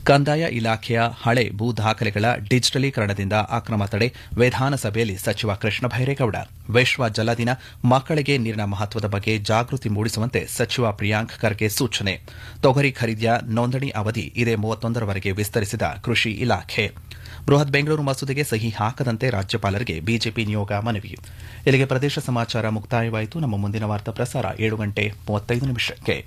ಕಂದಾಯ ಇಲಾಖೆಯ ಹಳೆ ಭೂ ದಾಖಲೆಗಳ ಡಿಜಿಟಲೀಕರಣದಿಂದ ಅಕ್ರಮ ತಡೆ ವಿಧಾನಸಭೆಯಲ್ಲಿ ಸಚಿವ ಕೃಷ್ಣ ಭೈರೇಗೌಡ ವಿಶ್ವ ಜಲ ದಿನ ಮಕ್ಕಳಿಗೆ ನೀರಿನ ಮಹತ್ವದ ಬಗ್ಗೆ ಜಾಗೃತಿ ಮೂಡಿಸುವಂತೆ ಸಚಿವ ಪ್ರಿಯಾಂಕ್ ಖರ್ಗೆ ಸೂಚನೆ ತೊಗರಿ ಖರೀದಿಯ ನೋಂದಣಿ ಅವಧಿ ಇದೇ ಮೂವತ್ತೊಂದರವರೆಗೆ ವಿಸ್ತರಿಸಿದ ಕೃಷಿ ಇಲಾಖೆ ಬೃಹತ್ ಬೆಂಗಳೂರು ಮಸೂದೆಗೆ ಸಹಿ ಹಾಕದಂತೆ ರಾಜ್ಯಪಾಲರಿಗೆ ಬಿಜೆಪಿ ನಿಯೋಗ ಮನವಿ ಇಲ್ಲಿಗೆ ಪ್ರದೇಶ ಸಮಾಚಾರ ಮುಕ್ತಾಯವಾಯಿತು ನಮ್ಮ ಮುಂದಿನ ವಾರ್ತಾ ಪ್ರಸಾರ ಏಳು ಗಂಟೆ ಮೂವತ್ತೈದು ನಿಮಿಷಕ್ಕೆ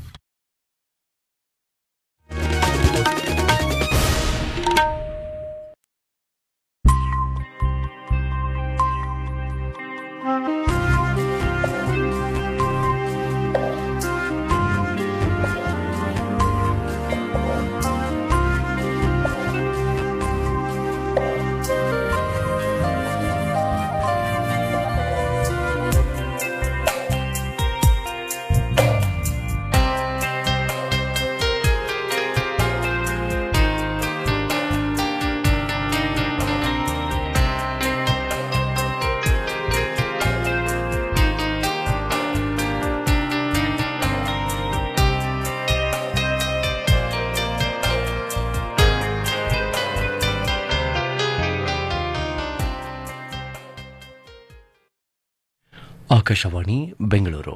ಆಕಾಶವಾಣಿ ಬೆಂಗಳೂರು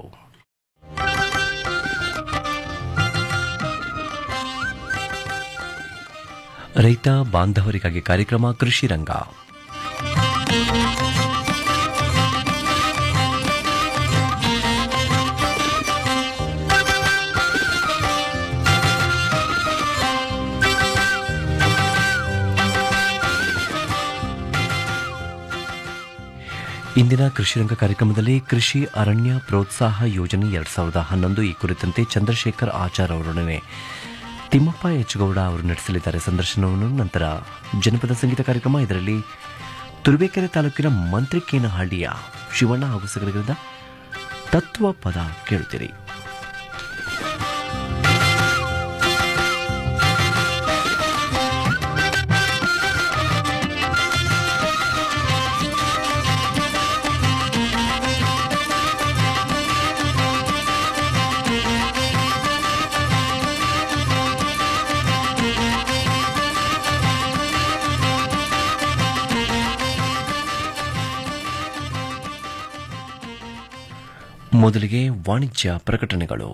ರೈತ ಬಾಂಧವರಿಗಾಗಿ ಕಾರ್ಯಕ್ರಮ ಕೃಷಿ ರಂಗ ಇಂದಿನ ಕೃಷಿರಂಗ ಕಾರ್ಯಕ್ರಮದಲ್ಲಿ ಕೃಷಿ ಅರಣ್ಯ ಪ್ರೋತ್ಸಾಹ ಯೋಜನೆ ಎರಡ್ ಸಾವಿರದ ಹನ್ನೊಂದು ಈ ಕುರಿತಂತೆ ಚಂದ್ರಶೇಖರ್ ಆಚಾರ್ ಅವರೊಡನೆ ತಿಮ್ಮಪ್ಪ ಎಚ್ ಗೌಡ ಅವರು ನಡೆಸಲಿದ್ದಾರೆ ಸಂದರ್ಶನವನ್ನು ನಂತರ ಜನಪದ ಸಂಗೀತ ಕಾರ್ಯಕ್ರಮ ಇದರಲ್ಲಿ ತುರುವೇಕೆರೆ ತಾಲೂಕಿನ ಮಂತ್ರಿಕೇನಹಳ್ಳಿಯ ಶಿವಣ್ಣ ಹಾಗೂ ಸಗರಗಳಿಂದ ತತ್ವ ಪದ ಕೇಳುತ್ತೀರಿ ಮೊದಲಿಗೆ ವಾಣಿಜ್ಯ ಪ್ರಕಟಣೆಗಳು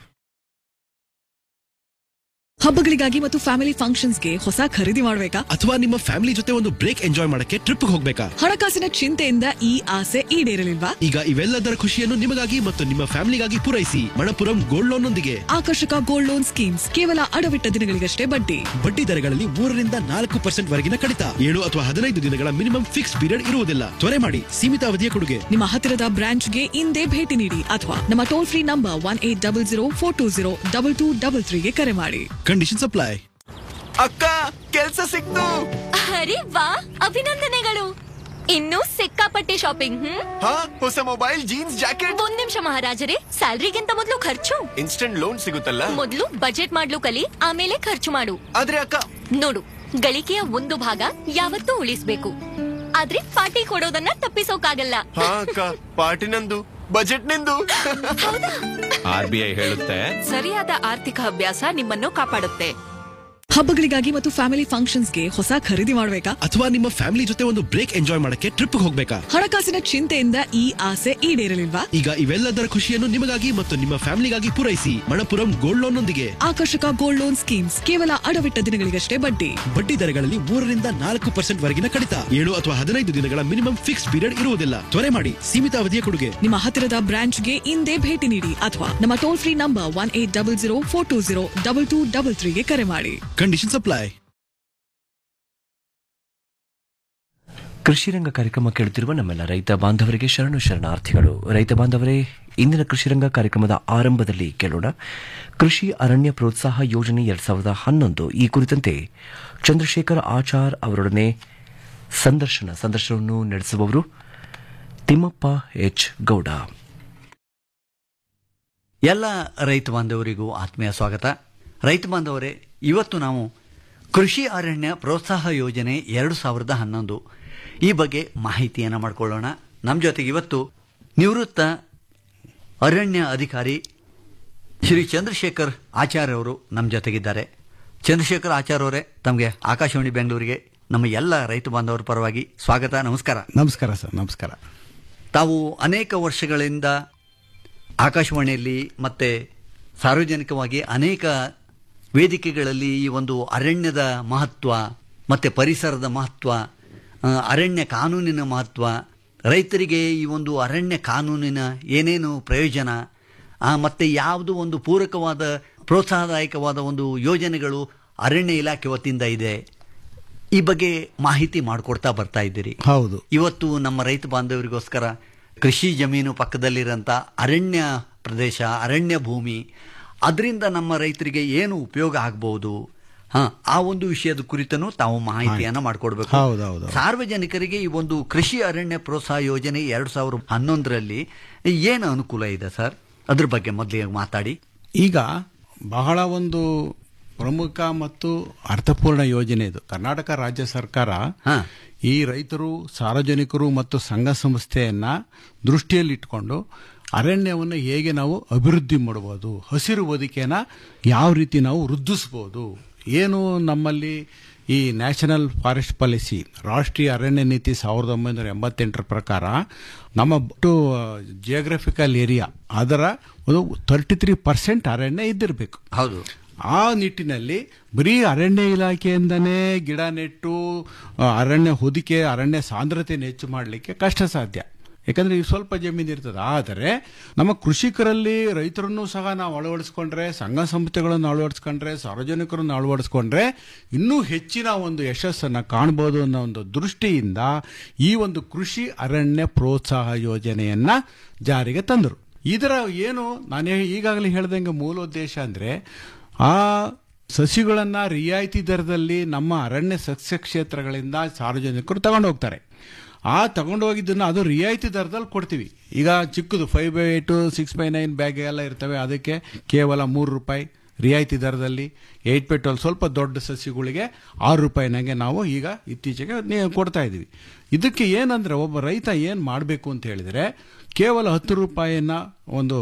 ಹಬ್ಬಗಳಿಗಾಗಿ ಮತ್ತು ಫ್ಯಾಮಿಲಿ ಫಂಕ್ಷನ್ಸ್ಗೆ ಹೊಸ ಖರೀದಿ ಮಾಡಬೇಕಾ ಅಥವಾ ನಿಮ್ಮ ಫ್ಯಾಮಿಲಿ ಜೊತೆ ಒಂದು ಬ್ರೇಕ್ ಎಂಜಾಯ್ ಮಾಡಕ್ಕೆ ಟ್ರಿಪ್ ಹೋಗ್ಬೇಕಾ ಹಣಕಾಸಿನ ಚಿಂತೆಯಿಂದ ಈ ಆಸೆ ಈಡೇರಲಿಲ್ವಾ ಈಗ ಇವೆಲ್ಲದರ ಖುಷಿಯನ್ನು ನಿಮಗಾಗಿ ಮತ್ತು ನಿಮ್ಮ ಫ್ಯಾಮಿಲಿಗಾಗಿ ಪೂರೈಸಿ ಮಣಪುರಂ ಗೋಲ್ಡ್ ಲೋನ್ ನೊಂದಿಗೆ ಆಕರ್ಷಕ ಗೋಲ್ಡ್ ಲೋನ್ ಸ್ಕೀಮ್ಸ್ ಕೇವಲ ಅಡವಿಟ್ಟ ದಿನಗಳಿಗಷ್ಟೇ ಬಡ್ಡಿ ಬಡ್ಡಿ ದರಗಳಲ್ಲಿ ಮೂರರಿಂದ ನಾಲ್ಕು ಪರ್ಸೆಂಟ್ ವರೆಗಿನ ಕಡಿತ ಏಳು ಅಥವಾ ಹದಿನೈದು ದಿನಗಳ ಮಿನಿಮಮ್ ಫಿಕ್ಸ್ ಪೀರಿಯಡ್ ಇರುವುದಿಲ್ಲ ತ್ವರೆ ಮಾಡಿ ಸೀಮಿತ ಅವಧಿಯ ಕೊಡುಗೆ ನಿಮ್ಮ ಹತ್ತಿರದ ಬ್ರಾಂಚ್ಗೆ ಇಂದೇ ಭೇಟಿ ನೀಡಿ ಅಥವಾ ನಮ್ಮ toll free number one eight double zero four two zero double two double ತ್ರೀಗೆ ಕರೆ ಮಾಡಿ ಕಂಡೀಷನ್ ಅಪ್ಲೈ ಅಕ್ಕ ಕೆಲ್ಸ ಸಿಕ್ತು ಅರೆ ವಾ ಅಭಿನಂದನೆಗಳು ಇನ್ನೂ ಸಿಕ್ಕಾಪಟ್ಟೆ ಶಾಪಿಂಗ್ ಹ್ಮ್ ಹಾ ಹೊಸ ಮೊಬೈಲ್ ಜೀನ್ಸ್ ಜಾಕೆಟ್ ಒಂದ್ ನಿಮಿಷ ಮಹಾರಾಜರೇ ಸ್ಯಾಲ್ರಿಗಿಂತ ಮೊದಲು ಖರ್ಚು ಇನ್ಸ್ಟೆಂಟ್ ಲೋನ್ ಸಿಗುತ್ತಲ್ಲ ಮೊದಲು ಬಜೆಟ್ ಮಾಡ್ಲು ಕಲಿ ಆಮೇಲೆ ಖರ್ಚು ಮಾಡು ಆದ್ರೆ ಅಕ್ಕ ನೋಡು ಗಳಿಕೆಯ ಒಂದು ಭಾಗ ಯಾವತ್ತೂ ಉಳಿಸ್ಬೇಕು ಆದ್ರೆ ಪಾರ್ಟಿ ಕೊಡೋದನ್ನ ತಪ್ಪಿಸೋಕಾಗಲ್ಲ ಹಾ ಅಕ್ಕ ಪಾರ್ಟಿ ನಂದು ಬಜೆಟ್ ನಿಂದು ಆರ್ ಬಿ ಐ ಹೇಳುತ್ತೆ ಸರಿಯಾದ ಆರ್ಥಿಕ ಅಭ್ಯಾಸ ನಿಮ್ಮನ್ನು ಕಾಪಾಡುತ್ತೆ ಹಬ್ಬಗಳಿಗಾಗಿ ಮತ್ತು ಫ್ಯಾಮಿಲಿ ಫಂಕ್ಷನ್ಸ್ಗೆ ಹೊಸ ಖರೀದಿ ಮಾಡಬೇಕಾ ಅಥವಾ ನಿಮ್ಮ ಫ್ಯಾಮಿಲಿ ಜೊತೆ ಒಂದು ಬ್ರೇಕ್ ಎಂಜಾಯ್ ಮಾಡಕ್ಕೆ ಟ್ರಿಪ್ ಹೋಗ್ಬೇಕಾ ಹಣಕಾಸಿನ ಚಿಂತೆಯಿಂದ ಈ ಆಸೆ ಈಡೇರಲಿಲ್ವಾ ಈಗ ಇವೆಲ್ಲದರ ಖುಷಿಯನ್ನು ನಿಮಗಾಗಿ ಮತ್ತು ನಿಮ್ಮ ಫ್ಯಾಮಿಲಿಗಾಗಿ ಪೂರೈಸಿ ಮಣಪುರಂ ಗೋಲ್ಡ್ ಲೋನ್ ನೊಂದಿಗೆ ಆಕರ್ಷಕ ಗೋಲ್ಡ್ ಲೋನ್ ಸ್ಕೀಮ್ಸ್ ಕೇವಲ ಅಡವಿಟ್ಟ ದಿನಗಳಿಗಷ್ಟೇ ಬಡ್ಡಿ ಬಡ್ಡಿ ದರಗಳಲ್ಲಿ ಮೂರರಿಂದ ನಾಲ್ಕು ಪರ್ಸೆಂಟ್ ವರೆಗಿನ ಕಡಿತ ಏಳು ಅಥವಾ ಹದಿನೈದು ದಿನಗಳ ಮಿನಿಮಮ್ ಫಿಕ್ಸ್ ಪೀರಿಯಡ್ ಇರುವುದಿಲ್ಲ ತ್ವರೆ ಮಾಡಿ ಸೀಮಿತ ಅವಧಿಯ ಕೊಡುಗೆ ನಿಮ್ಮ ಹತ್ತಿರದ ಬ್ರಾಂಚ್ಗೆ ಇಂದೇ ಭೇಟಿ ನೀಡಿ ಅಥವಾ ನಮ್ಮ toll free number one eight double zero four two zero double two double ತ್ರೀಗೆ ಕರೆ ಮಾಡಿ ಕಂಡೀಷನ್ ಅಪ್ಲೈ ಕೃಷಿರಂಗ ಕಾರ್ಯಕ್ರಮ ಕೇಳುತ್ತಿರುವ ನಮ್ಮೆಲ್ಲ ರೈತ ಬಾಂಧವರಿಗೆ ಶರಣು ಶರಣಾರ್ಥಿಗಳು ರೈತ ಬಾಂಧವರೇ ಇಂದಿನ ಕೃಷಿರಂಗ ಕಾರ್ಯಕ್ರಮದ ಆರಂಭದಲ್ಲಿ ಕೇಳೋಣ ಕೃಷಿ ಅರಣ್ಯ ಪ್ರೋತ್ಸಾಹ ಯೋಜನೆ ಎರಡ್ ಸಾವಿರದ ಹನ್ನೊಂದು ಈ ಕುರಿತಂತೆ ಚಂದ್ರಶೇಖರ್ ಆಚಾರ್ ಅವರೊಡನೆ ಸಂದರ್ಶನ ಸಂದರ್ಶನವನ್ನು ನಡೆಸುವವರು ತಿಮ್ಮಪ್ಪ ಎಚ್ ಗೌಡ ಎಲ್ಲ ರೈತ ಬಾಂಧವರಿಗೂ ಆತ್ಮೀಯ ಸ್ವಾಗತ ರೈತ ಬಾಂಧವರೇ ಇವತ್ತು ನಾವು ಕೃಷಿ ಅರಣ್ಯ ಪ್ರೋತ್ಸಾಹ ಯೋಜನೆ ಎರಡು ಸಾವಿರದ ಹನ್ನೊಂದು ಈ ಬಗ್ಗೆ ಮಾಹಿತಿಯನ್ನು ಮಾಡಿಕೊಳ್ಳೋಣ ನಮ್ಮ ಜೊತೆಗೆ ಇವತ್ತು ನಿವೃತ್ತ ಅರಣ್ಯ ಅಧಿಕಾರಿ ಶ್ರೀ ಚಂದ್ರಶೇಖರ್ ಆಚಾರ್ಯ ಅವರು ನಮ್ಮ ಜೊತೆಗಿದ್ದಾರೆ ಚಂದ್ರಶೇಖರ್ ಆಚಾರ್ ಅವರೇ ತಮಗೆ ಆಕಾಶವಾಣಿ ಬೆಂಗಳೂರಿಗೆ ನಮ್ಮ ಎಲ್ಲ ರೈತ ಬಾಂಧವರ ಪರವಾಗಿ ಸ್ವಾಗತ ನಮಸ್ಕಾರ ನಮಸ್ಕಾರ ಸರ್ ನಮಸ್ಕಾರ ತಾವು ಅನೇಕ ವರ್ಷಗಳಿಂದ ಆಕಾಶವಾಣಿಯಲ್ಲಿ ಮತ್ತೆ ಸಾರ್ವಜನಿಕವಾಗಿ ಅನೇಕ ವೇದಿಕೆಗಳಲ್ಲಿ ಈ ಒಂದು ಅರಣ್ಯದ ಮಹತ್ವ ಮತ್ತೆ ಪರಿಸರದ ಮಹತ್ವ ಆ, ಅರಣ್ಯ ಕಾನೂನಿನ ಮಹತ್ವ ರೈತರಿಗೆ ಈ ಒಂದು ಅರಣ್ಯ ಕಾನೂನಿನ ಏನೇನು ಪ್ರಯೋಜನ ಆ, ಮತ್ತೆ ಯಾವುದು ಒಂದು ಪೂರಕವಾದ ಪ್ರೋತ್ಸಾಹದಾಯಕವಾದ ಒಂದು ಯೋಜನೆಗಳು ಅರಣ್ಯ ಇಲಾಖೆ ವತಿಯಿಂದ ಇದೆ ಈ ಬಗ್ಗೆ ಮಾಹಿತಿ ಮಾಡಿಕೊಡ್ತಾ ಬರ್ತಾ ಇದ್ದೀರಿ ಹೌದು ಇವತ್ತು ನಮ್ಮ ರೈತ ಬಾಂಧವರಿಗೋಸ್ಕರ ಕೃಷಿ ಜಮೀನು ಪಕ್ಕದಲ್ಲಿರೋಂಥ ಅರಣ್ಯ ಪ್ರದೇಶ ಅರಣ್ಯ ಭೂಮಿ ಅದರಿಂದ ನಮ್ಮ ರೈತರಿಗೆ ಏನು ಉಪಯೋಗ ಆಗ್ಬಹುದು ಹಾ ಆ ಒಂದು ವಿಷಯದ ಕುರಿತನು ತಾವು ಮಾಹಿತಿಯನ್ನ ಮಾಡಿಕೊಡ್ಬೇಕು ಹೌದು, ಹೌದು. ಸಾರ್ವಜನಿಕರಿಗೆ ಈ ಒಂದು ಕೃಷಿ ಅರಣ್ಯ ಪ್ರೋತ್ಸಾಹ ಯೋಜನೆ ಎರಡ್ ಸಾವಿರದ ಹನ್ನೊಂದರಲ್ಲಿ ಏನು ಅನುಕೂಲ ಇದೆ ಸರ್ ಅದ್ರ ಬಗ್ಗೆ ಮೊದಲಿಗೆ ಮಾತಾಡಿ ಈಗ ಬಹಳ ಒಂದು ಪ್ರಮುಖ ಮತ್ತು ಅರ್ಥಪೂರ್ಣ ಯೋಜನೆ ಇದು ಕರ್ನಾಟಕ ರಾಜ್ಯ ಸರ್ಕಾರ ಈ ರೈತರು ಸಾರ್ವಜನಿಕರು ಮತ್ತು ಸಂಘ ಸಂಸ್ಥೆಯನ್ನ ದೃಷ್ಟಿಯಲ್ಲಿಟ್ಕೊಂಡು ಅರಣ್ಯವನ್ನು ಹೇಗೆ ನಾವು ಅಭಿವೃದ್ಧಿ ಮಾಡಬಹುದು ಹಸಿರು ಬದುಕೆನ ಯಾವ ರೀತಿ ನಾವು ವೃದ್ಧಿಸ್ಬೋದು ಏನು ನಮ್ಮಲ್ಲಿ ಈ ನ್ಯಾಷನಲ್ ಫಾರೆಸ್ಟ್ ಪಾಲಿಸಿ ರಾಷ್ಟ್ರೀಯ ಅರಣ್ಯ ನೀತಿ ಸಾವಿರದ ಒಂಬೈನೂರ ಎಂಬತ್ತೆಂಟರ ಪ್ರಕಾರ ನಮ್ಮ ಜಿಯೋಗ್ರಫಿಕಲ್ ಏರಿಯಾ ಅದರ ಒಂದು ತರ್ಟಿ ತ್ರೀ ಪರ್ಸೆಂಟ್ ಅರಣ್ಯ ಇದ್ದಿರಬೇಕು ಹೌದು ಆ ನಿಟ್ಟಿನಲ್ಲಿ ಬರೀ ಅರಣ್ಯ ಇಲಾಖೆಯಿಂದನೇ ಗಿಡ ನೆಟ್ಟು ಆ, ಅರಣ್ಯ ಹೊದಿಕೆ ಅರಣ್ಯ ಸಾಂದ್ರತೆಯನ್ನು ಹೆಚ್ಚು ಮಾಡಲಿಕ್ಕೆ ಕಷ್ಟ ಸಾಧ್ಯ ಯಾಕಂದ್ರೆ ಇದು ಸ್ವಲ್ಪ ಜಮೀನು ಇರ್ತದೆ ಆದರೆ ನಮ್ಮ ಕೃಷಿಕರಲ್ಲಿ ರೈತರನ್ನು ಸಹ ನಾವು ಅಳವಡಿಸ್ಕೊಂಡ್ರೆ ಸಂಘ ಸಂಸ್ಥೆಗಳನ್ನು ಅಳವಡಿಸ್ಕೊಂಡ್ರೆ ಸಾರ್ವಜನಿಕರನ್ನು ಅಳವಡಿಸ್ಕೊಂಡ್ರೆ ಇನ್ನೂ ಹೆಚ್ಚಿನ ಒಂದು ಯಶಸ್ಸನ್ನು ಕಾಣ್ಬೋದು ಅನ್ನೋ ಒಂದು ದೃಷ್ಟಿಯಿಂದ ಈ ಒಂದು ಕೃಷಿ ಅರಣ್ಯ ಪ್ರೋತ್ಸಾಹ ಯೋಜನೆಯನ್ನ ಜಾರಿಗೆ ತಂದರು ಇದರ ಏನು ನಾನು ಈಗಾಗಲೇ ಹೇಳ್ದಂಗೆ ಮೂಲ ಉದ್ದೇಶ ಅಂದ್ರೆ ಆ ಸಸಿಗಳನ್ನ ರಿಯಾಯಿತಿ ದರದಲ್ಲಿ ನಮ್ಮ ಅರಣ್ಯ ಸಸ್ಯ ಕ್ಷೇತ್ರಗಳಿಂದ ಸಾರ್ವಜನಿಕರು ತಗೊಂಡು ಹೋಗ್ತಾರೆ ಆ ತಗೊಂಡು ಹೋಗಿದ್ದನ್ನು ಅದು ರಿಯಾಯಿತಿ ದರದಲ್ಲಿ ಕೊಡ್ತೀವಿ ಈಗ ಚಿಕ್ಕದು five by eight six by nine bag ಎಲ್ಲ ಇರ್ತವೆ ಅದಕ್ಕೆ ಕೇವಲ ಮೂರು ರೂಪಾಯಿ ರಿಯಾಯಿತಿ ದರದಲ್ಲಿ ಏಟ್ ಬೈ ಟ್ವೆಲ್ ಸ್ವಲ್ಪ ದೊಡ್ಡ ಸಸಿಗಳಿಗೆ ಆರು ರೂಪಾಯಿನಾಗೆ ನಾವು ಈಗ ಇತ್ತೀಚೆಗೆ ನೀ- ಕೊಡ್ತಾ ಇದ್ದೀವಿ ಇದಕ್ಕೆ ಏನಂದ್ರೆ ಒಬ್ಬ ರೈತ ಏನು ಮಾಡಬೇಕು ಅಂತ ಹೇಳಿದ್ರೆ ಕೇವಲ ಹತ್ತು ರೂಪಾಯಿಯನ್ನ ಒಂದು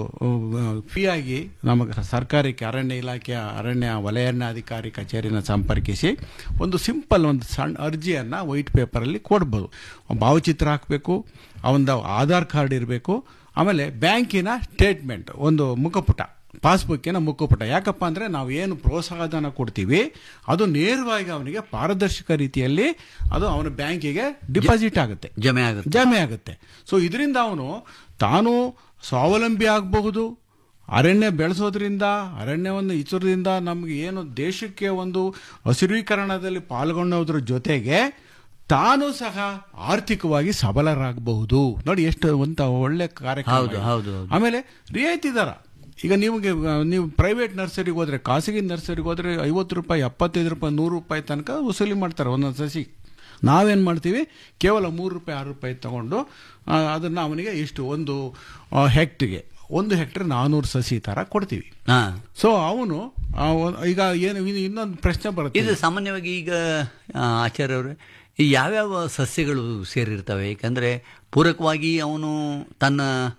ಫೀ ಆಗಿ ನಮಗೆ ಸರ್ಕಾರಕ್ಕೆ ಅರಣ್ಯ ಇಲಾಖೆಯ ಅರಣ್ಯ ವಲಯಾರಣ್ಯಾಧಿಕಾರಿ ಕಚೇರಿನ ಸಂಪರ್ಕಿಸಿ ಒಂದು ಸಿಂಪಲ್ ಒಂದು ಸಣ್ಣ ಅರ್ಜಿಯನ್ನ ವೈಟ್ ಪೇಪರಲ್ಲಿ ಕೊಡ್ಬೋದು ಭಾವಚಿತ್ರ ಹಾಕಬೇಕು ಅವನ ಆಧಾರ್ ಕಾರ್ಡ್ ಇರಬೇಕು ಆಮೇಲೆ ಬ್ಯಾಂಕಿನ ಸ್ಟೇಟ್ಮೆಂಟ್ ಒಂದು ಮುಖಪುಟ ಪಾಸ್ಬುಕ್ಕಿನ ಮುಖಪುಟ ಯಾಕಪ್ಪ ಅಂದ್ರೆ ನಾವು ಏನು ಪ್ರೋತ್ಸಾಹಧನ ಕೊಡ್ತೀವಿ ಅದು ನೇರವಾಗಿ ಅವನಿಗೆ ಪಾರದರ್ಶಕ ರೀತಿಯಲ್ಲಿ ಅದು ಅವನ ಬ್ಯಾಂಕಿಗೆ ಡಿಪಾಸಿಟ್ ಆಗುತ್ತೆ ಜಮೆ ಆಗುತ್ತೆ ಜಮೆ ಆಗುತ್ತೆ ಸೊ ಇದರಿಂದ ಅವನು ತಾನು ಸ್ವಾವಲಂಬಿ ಆಗಬಹುದು ಅರಣ್ಯ ಬೆಳೆಸೋದ್ರಿಂದ ಅರಣ್ಯವನ್ನು ಇಚ್ಚೋದ್ರಿಂದ ನಮ್ಗೆ ಏನು ದೇಶಕ್ಕೆ ಒಂದು ಹಸಿರೀಕರಣದಲ್ಲಿ ಪಾಲ್ಗೊಳ್ಳೋದ್ರ ಜೊತೆಗೆ ತಾನು ಸಹ ಆರ್ಥಿಕವಾಗಿ ಸಬಲರಾಗಬಹುದು ನೋಡಿ ಎಷ್ಟು ಅಂತ ಒಳ್ಳೆ ಕಾರ್ಯಕ್ರಮ ಹೌದು, ಇದು. ಹೌದು, ಹೌದು. ಆಮೇಲೆ ರಿಯಾಯಿತಿ ದರ ಈಗ ನಿಮಗೆ ಆ, ನೀವು ಪ್ರೈವೇಟ್ ನರ್ಸರಿಗೆ ಹೋದ್ರೆ ಖಾಸಗಿ ನರ್ಸರಿಗೆ ಹೋದ್ರೆ ಐವತ್ತು ರೂಪಾಯಿ ಎಪ್ಪತ್ತೈದು ರೂಪಾಯಿ ನೂರು ರೂಪಾಯಿ ತನಕ ವಸೂಲಿ ಮಾಡ್ತಾರೆ ಒಂದೊಂದು ಸಸಿ ನಾವೇನು ಮಾಡ್ತೀವಿ ಕೇವಲ ಮೂರು ರೂಪಾಯಿ ಆರು ರೂಪಾಯಿ ತಗೊಂಡು ಆ, ಅದನ್ನ ಅವನಿಗೆ ಇಷ್ಟು ಒಂದು ಆ, ಹೆಕ್ಟ್ಗೆ ಒಂದು ಹೆಕ್ಟರ್ ನಾನೂರು ಸಸಿ ತರ ಕೊಡ್ತೀವಿ ಹಾ ಸೊ ಅವನು ಆ, ಒ- ಈಗ ಏನು ಇನ್ನು- ಇನ್ನೊಂದು ಪ್ರಶ್ನೆ ಬರುತ್ತೆ ಇದು ಸಾಮಾನ್ಯವಾಗಿ ಈಗ ಆ, ಆಚಾರ್ಯ ಅವರೇ ಈ ಯಾವ್ಯಾವ ಸಸ್ಯಗಳು ಸೇರಿರ್ತವೆ ಯಾಕಂದ್ರೆ ಪೂರಕವಾಗಿ ಅವನು ತನ್ನ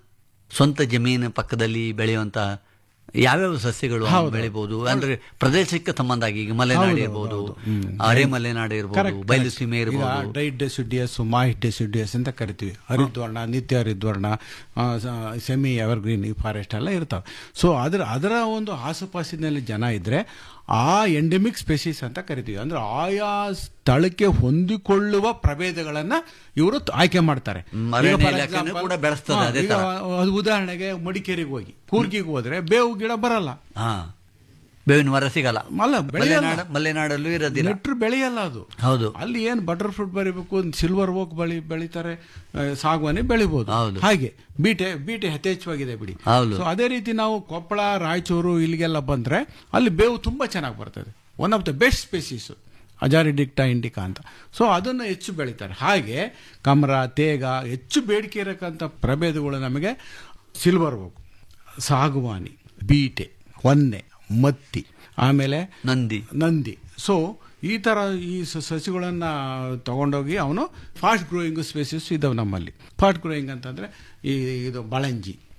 ಸ್ವಂತ ಜಮೀನು ಪಕ್ಕದಲ್ಲಿ ಬೆಳೆಯುವಂತ ಯಾವ್ಯಾವ ಸಸ್ಯಗಳು ಅವನು ಬೆಳಿಬಹುದು ಅಂದ್ರೆ ಪ್ರದೇಶಕ್ಕೆ ಸಂಬಂಧ ಆಗಿ ಈಗ ಮಲೆನಾಡು ಹೌದು, ಇರ್ಬೋದು ಹೌದು, ಹ್ಮ್. ಅರೆ ಮಲೆನಾಡು ಇರ್ಬೋದು Correct, ಬಯಲು correct. ಸೀಮೆ ಈಗ ಇರ್ಬೋದು ಡೈಟ್ ಡೆಸಿಡಿಯಸ್ ಮಾಹಿಟ್ ಡೆಸಿಡಿಯಸ್ ಅಂತ ಕರಿತೀವಿ ಹರಿದ್ವರ್ಣ ನಿತ್ಯ ಹರಿದ್ವರ್ಣ ಆ, ಸ- ಸೆಮಿ ಎವರ್ಗ್ರೀನ್ ಈ ಫಾರೆಸ್ಟ್ ಎಲ್ಲ ಇರ್ತಾವೆ ಸೊ ಅದರ ಅದರ ಒಂದು ಆಸುಪಾಸಿನಲ್ಲಿ ಜನ ಇದ್ರೆ ಆ ಎಂಡೆಮಿಕ್ ಸ್ಪೆಸಿಸ್ ಅಂತ ಕರಿತೀವಿ ಅಂದ್ರೆ ಆಯಾ ಸ್ಥಳಕ್ಕೆ ಹೊಂದಿಕೊಳ್ಳುವ ಪ್ರಭೇದಗಳನ್ನ ಇವರು ಆಯ್ಕೆ ಮಾಡ್ತಾರೆ ಅರಣ್ಯ ಈಗ for ಇಲಾಖೆನೂ example, ಕೂಡ ಬೆಳೆಸ್ತದೆ ಹಾ, ಅದೇ ಈಗ ತರ. ಅದು ಉದಾಹರಣೆಗೆ ಮಡಿಕೇರಿಗೆ ಹೋಗಿ ಕೂರ್ಗಿಗೆ ಹೋದ್ರೆ ಬೇವು ಗಿಡ ಬರಲ್ಲ ಹಾ ಬೇವಿನ ಮರ ಸಿಗಲ್ಲ ಅಲ್ಲ ಬೆಳೆಯಲ್ಲ ಮಲೆನಾಡು ಮಲೆನಾಡಲ್ಲೂ ಇರೋದಿಲ್ಲ ನೆಟ್ರು ಬೆಳೆಯಲ್ಲ ಅದು ಹೌದು ಅಲ್ಲಿ ಏನು ಬಟರ್ ಫ್ರೂಟ್ ಬರಿಬೇಕು ಸಿಲ್ವರ್ ಓಕ್ ಬಳಿ ಬೆಳಿತಾರೆ ಆ, ಸಾಗುವಾನಿ ಬೆಳಿಬಹುದು ಹೌದು. ಹಾಗೆ ಬೀಟೆ ಬೀಟೆ ಯಥೇಚ್ಛವಾಗಿದೆ ಬಿಡಿ ಹೌದು. ಸೊ ಅದೇ ರೀತಿ ನಾವು ಕೊಪ್ಪಳ ರಾಯಚೂರು ಇಲ್ಲಿಗೆಲ್ಲ ಬಂದ್ರೆ ಅಲ್ಲಿ ಬೇವು ತುಂಬಾ ಚೆನ್ನಾಗಿ ಬರ್ತದೆ one of the best species ಅಜಾರಿಡಿಕ್ಟಾ ಇಂಡಿಕಾ ಅಂತ ಸೊ ಅದನ್ನು ಹೆಚ್ಚು ಬೆಳಿತಾರೆ ಹಾಗೆ ಕಮರ ತೇಗ ಹೆಚ್ಚು ಬೇಡಿಕೆ ಇರಕ್ಕಂಥ ಪ್ರಭೇದಗಳು ನಮಗೆ ಸಿಲ್ವರ್ ಓಕ್ ಸಾಗುವಾನಿ ಬೀಟೆ ಹೊನ್ನೆ ಮತ್ತಿ ಆಮೇಲೆ ನಂದಿ ನಂದಿ ಸೊ ಈ ತರ ಈ ಸ- ಸಸಿಗಳನ್ನ ತಗೊಂಡೋಗಿ ಅವನು ಫಾಸ್ಟ್ ಗ್ರೋಯಿಂಗ್ ಸ್ಪೇಸಸ್ ಇದಾವೆ ನಮ್ಮಲ್ಲಿ ಫಾಸ್ಟ್ ಗ್ರೋಯಿಂಗ್ ಅಂತಂದ್ರೆ ಈ ಇದು ಬಳಂಜಿ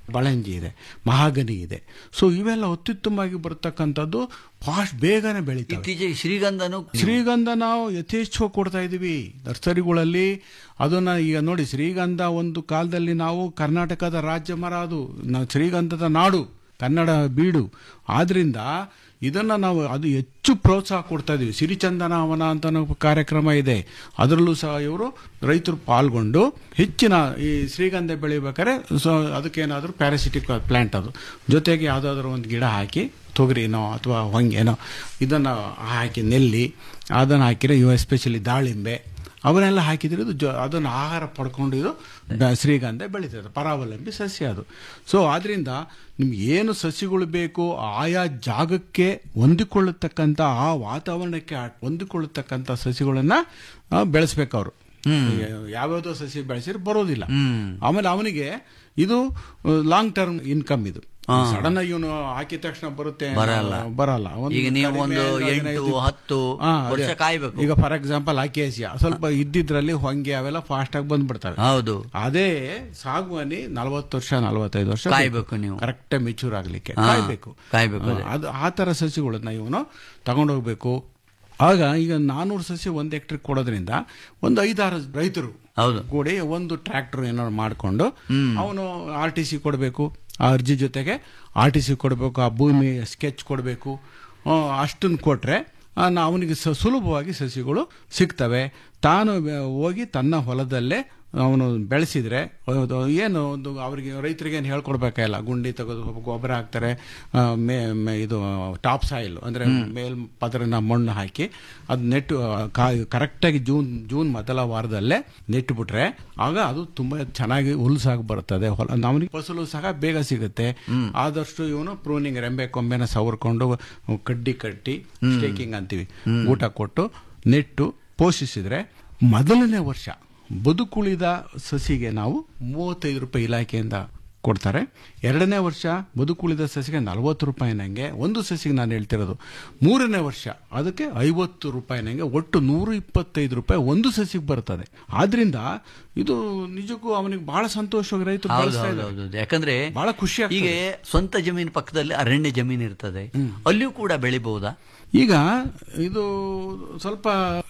ಬಳಂಜಿ ಇದೆ ಮಹಾಗನಿ ಇದೆ ಸೊ ಇವೆಲ್ಲ ಅತ್ಯುತ್ತಮವಾಗಿ ಬರ್ತಕ್ಕಂಥದ್ದು ಫಾಸ್ಟ್ ಬೇಗನೆ ಬೆಳೀತವೆ ಇತ್ತೀಚೆಗೆ ಶ್ರೀಗಂಧನು ಶ್ರೀಗಂಧ ನಾವು ಯಥೇಚ್ಛವಾಗಿ ಕೊಡ್ತಾ ಇದ್ದೀವಿ ನರ್ಸರಿಗಳಲ್ಲಿ ಅದನ್ನ ಈಗ ನೋಡಿ ಶ್ರೀಗಂಧ ಒಂದು ಕಾಲದಲ್ಲಿ ನಾವು ಕರ್ನಾಟಕದ ರಾಜ್ಯ ಮರ ಅದು ನಾವು ಶ್ರೀಗಂಧದ ನಾಡು ಕನ್ನಡ ಬೀಡು ಆದ್ರಿಂದ ಇದನ್ನ ನಾವು ಅದು ಹೆಚ್ಚು ಪ್ರೋತ್ಸಾಹ ಕೊಡ್ತಾ ಇದೀವಿ ಸಿರಿಚಂದನ ವನ ಅಂತ ಅನ್ನೋ ಕಾರ್ಯಕ್ರಮ ಇದೆ ಅದರಲ್ಲೂ ಸಹ ಇವರು ರೈತರು ಪಾಲ್ಗೊಂಡು ಹೆಚ್ಚಿನ ಈ ಶ್ರೀಗಂಧ ಬೆಳಿಬೇಕಾದ್ರೆ ಸೊ ಅದಕ್ಕೇನಾದರೂ ಪ್ಯಾರಾಸಿಟಿಕ್ ಪ್ಲಾಂಟ್ ಅದು ಜೊತೆಗೆ ಯಾವುದಾದ್ರೂ ಒಂದು ಗಿಡ ಹಾಕಿ ತೊಗರಿನೋ ಅಥವಾ ಹೊಂಗೆನೋ ಇದನ್ನು ಹಾಕಿ ನೆಲ್ಲಿ ಅದನ್ನು ಹಾಕಿದ್ರೆ ಇವು ಎಸ್ಪೆಷಲಿ ದಾಳಿಂಬೆ ಅವನ್ನೆಲ್ಲ ಹಾಕಿದ್ರೆ ಇದು ಜೊ ಅದನ್ನು ಆಹಾರ ಪಡ್ಕೊಂಡು ಇದು ಬ- ಶ್ರೀಗಂಧ ಬೆಳೀತದೆ ಪರಾವಲಂಬಿ ಸಸ್ಯ ಅದು ಸೊ ಆದ್ರಿಂದ ನಿಮ್ಗೆ ಏನು ಸಸ್ಯಗಳು ಬೇಕು ಆಯಾ ಜಾಗಕ್ಕೆ ಹೊಂದಿಕೊಳ್ಳತಕ್ಕಂಥ ಆ ವಾತಾವರಣಕ್ಕೆ ಆ- ಹೊಂದಿಕೊಳ್ಳತಕ್ಕಂಥ ಸಸ್ಯಗಳನ್ನ ಬೆಳೆಸ್ಬೇಕು ಅವರು ಯಾವ್ಯಾವುದೋ ಸಸ್ಯ ಬೆಳೆಸಿದ್ರೆ ಬರೋದಿಲ್ಲ ಆಮೇಲೆ ಅವನಿಗೆ ಇದು ಲಾಂಗ್ ಟರ್ಮ್ ಇನ್ಕಮ್ ಇದು ಸಡನ್ ಆಗಿ ಇವನು ಹಾಕಿದ ತಕ್ಷಣ ಬರುತ್ತೆ ಬರಲ್ಲ. ಬರಲ್ಲ ಒಂದು ಈಗ ನೀವು ಕಡಿಮೆ ಒಂದು ಒಂದು ಎಂಟು, ಹದಿನೈದು- ಹತ್ತು ಹಾ, ಅದೇ. ವರ್ಷ ಕಾಯ್ಬೇಕು. ಈಗ ಫಾರ್ ಎಕ್ಸಾಂಪಲ್ ಅಕೇಸಿಯಾ ಸ್ವಲ್ಪ ಇದ್ದಿದ್ರಲ್ಲಿ ಹೊಂಗೆ ಅವೆಲ್ಲ ಫಾಸ್ಟ್ ಆಗಿ ಬಂದ್ಬಿಡ್ತವೆ ಹೌದು ಅದೇ ಸಾಗುವಾನಿ ನಲವತ್ತು ವರ್ಷ ನಲವತ್ತೈದು ವರ್ಷ ಕಾಯ್ಬೇಕು ನೀವು. ಕರೆಕ್ಟ್ ಮೆಚೂರ್ ಆಗ್ಲಿಕ್ಕೆ ಹಾ, ಕಾಯ್ಬೇಕು ಕಾಯ್ಬೇಕು ಅದೇ. ಹಾ, ಅದು ಆ ತರ ಸಸ್ಯಗಳನ್ನ ಇವನು ತಗೊಂಡೋಗ್ಬೇಕು ಆಗ ಈಗ ನಾನೂರು ಸಸ್ಯ ಒಂದು ಹೆಕ್ಟರ್ ಕೊಡೋದ್ರಿಂದ ಒಂದು ಐದಾರು ರೈತರು ಹೌದು ಕೂಡಿ ಒಂದು ಟ್ರ್ಯಾಕ್ಟರ್ ಏನಾದ್ರು ಮಾಡಿಕೊಂಡು ಅವನು ಆರ್ ಟಿ ಸಿ ಕೊಡಬೇಕು ಆ ಅರ್ಜಿ ಜೊತೆಗೆ ಆರ್ ಟಿ ಸಿ ಕೊಡಬೇಕು ಆ ಭೂಮಿ ಸ್ಕೆಚ್ ಕೊಡಬೇಕು ಅಷ್ಟನ್ನು ಕೊಟ್ರೆ ಅವನಿಗೆ ಸುಲಭವಾಗಿ ಸಸಿಗಳು ಸಿಗ್ತವೆ ತಾನು ಬೆ- ಹೋಗಿ ತನ್ನ ಹೊಲದಲ್ಲೇ ಅವನು ಬೆಳೆಸಿದ್ರೆ ಅದು ಏನು ಒಂದು ಅವರಿಗೆ ರೈತರಿಗೆ ಏನು ಹೇಳ್ಕೊಡ್ಬೇಕಲ್ಲ ಗುಂಡಿ ತೆಗೆದು ಗೊಬ್ಬರ ಹಾಕ್ತಾರೆ ಆ, ಮೇ ಮೇ- ಇದು ಟಾಪ್ ಸಾಯಿಲ್ ಅಂದ್ರೆ ಮೇಲ್ ಪದರನ ಮಣ್ಣು ಹಾಕಿ ಅದು ನೆಟ್ಟು ಕರೆಕ್ಟಾಗಿ ಜೂನ್ ಜೂನ್ ಮೊದಲ ವಾರದಲ್ಲೇ ನೆಟ್ಟು ಬಿಟ್ರೆ ಆಗ ಅದು ತುಂಬಾ ಚೆನ್ನಾಗಿ ಹುಲ್ಸಾಗಿ ಬರ್ತದೆ ಹೊಲ ನಮಗೆ ಫಸಲು ಸಹ ಬೇಗ ಸಿಗುತ್ತೆ ಆದಷ್ಟು ಇವನು ಪ್ರೂನಿಂಗ್ ರೆಂಬೆ ಕೊಂಬೆನ ಸವರ್ಕೊಂಡು ಕಡ್ಡಿ ಕಟ್ಟಿ ಸ್ಟೇಕಿಂಗ್ ಅಂತೀವಿ ಊಟ ಕೊಟ್ಟು ನೆಟ್ಟು ಪೋಷಿಸಿದ್ರೆ ಮೊದಲನೇ ವರ್ಷ ಬದುಕುಳಿದ ಸಸಿಗೆ ನಾವು ಮೂವತ್ತೈದು ರೂಪಾಯಿ ಇಲಾಖೆಯಿಂದ ಕೊಡ್ತಾರೆ ಎರಡನೇ ವರ್ಷ ಬದುಕುಳಿದ ಸಸಿಗೆ ನಲವತ್ತು ರೂಪಾಯಿನಂಗೆ ಒಂದು ಸಸಿಗೆ ನಾನು ಹೇಳ್ತಿರೋದು ಮೂರನೇ ವರ್ಷ ಅದಕ್ಕೆ ಐವತ್ತು ರೂಪಾಯಿನಂಗೆ ಒಟ್ಟು ನೂರ ಇಪ್ಪತ್ತೈದು ರೂಪಾಯಿ ಒಂದು ಸಸಿಗೆ ಬರ್ತದೆ ಆದ್ರಿಂದ ಇದು ನಿಜಕ್ಕೂ ಅವನಿಗೆ ಬಹಳ ಸಂತೋಷವಾಗಿ ರೈತರು ಹೌದು ಬಳಸ್ತಾ ಹೌದು ಇದ್ದಾರೆ. ಹೌದು ಯಾಕಂದ್ರೆ ಬಹಳ ಖುಷಿ ಆಗ್ತದೆ. ಈಗ ಸ್ವಂತ ಜಮೀನು ಪಕ್ಕದಲ್ಲಿ ಅರಣ್ಯ ಜಮೀನು ಇರ್ತದೆ ಅಲ್ಲಿಯೂ ಕೂಡ ಬೆಳಿಬಹುದಾ ಈಗ ಇದು ಸ್ವಲ್ಪ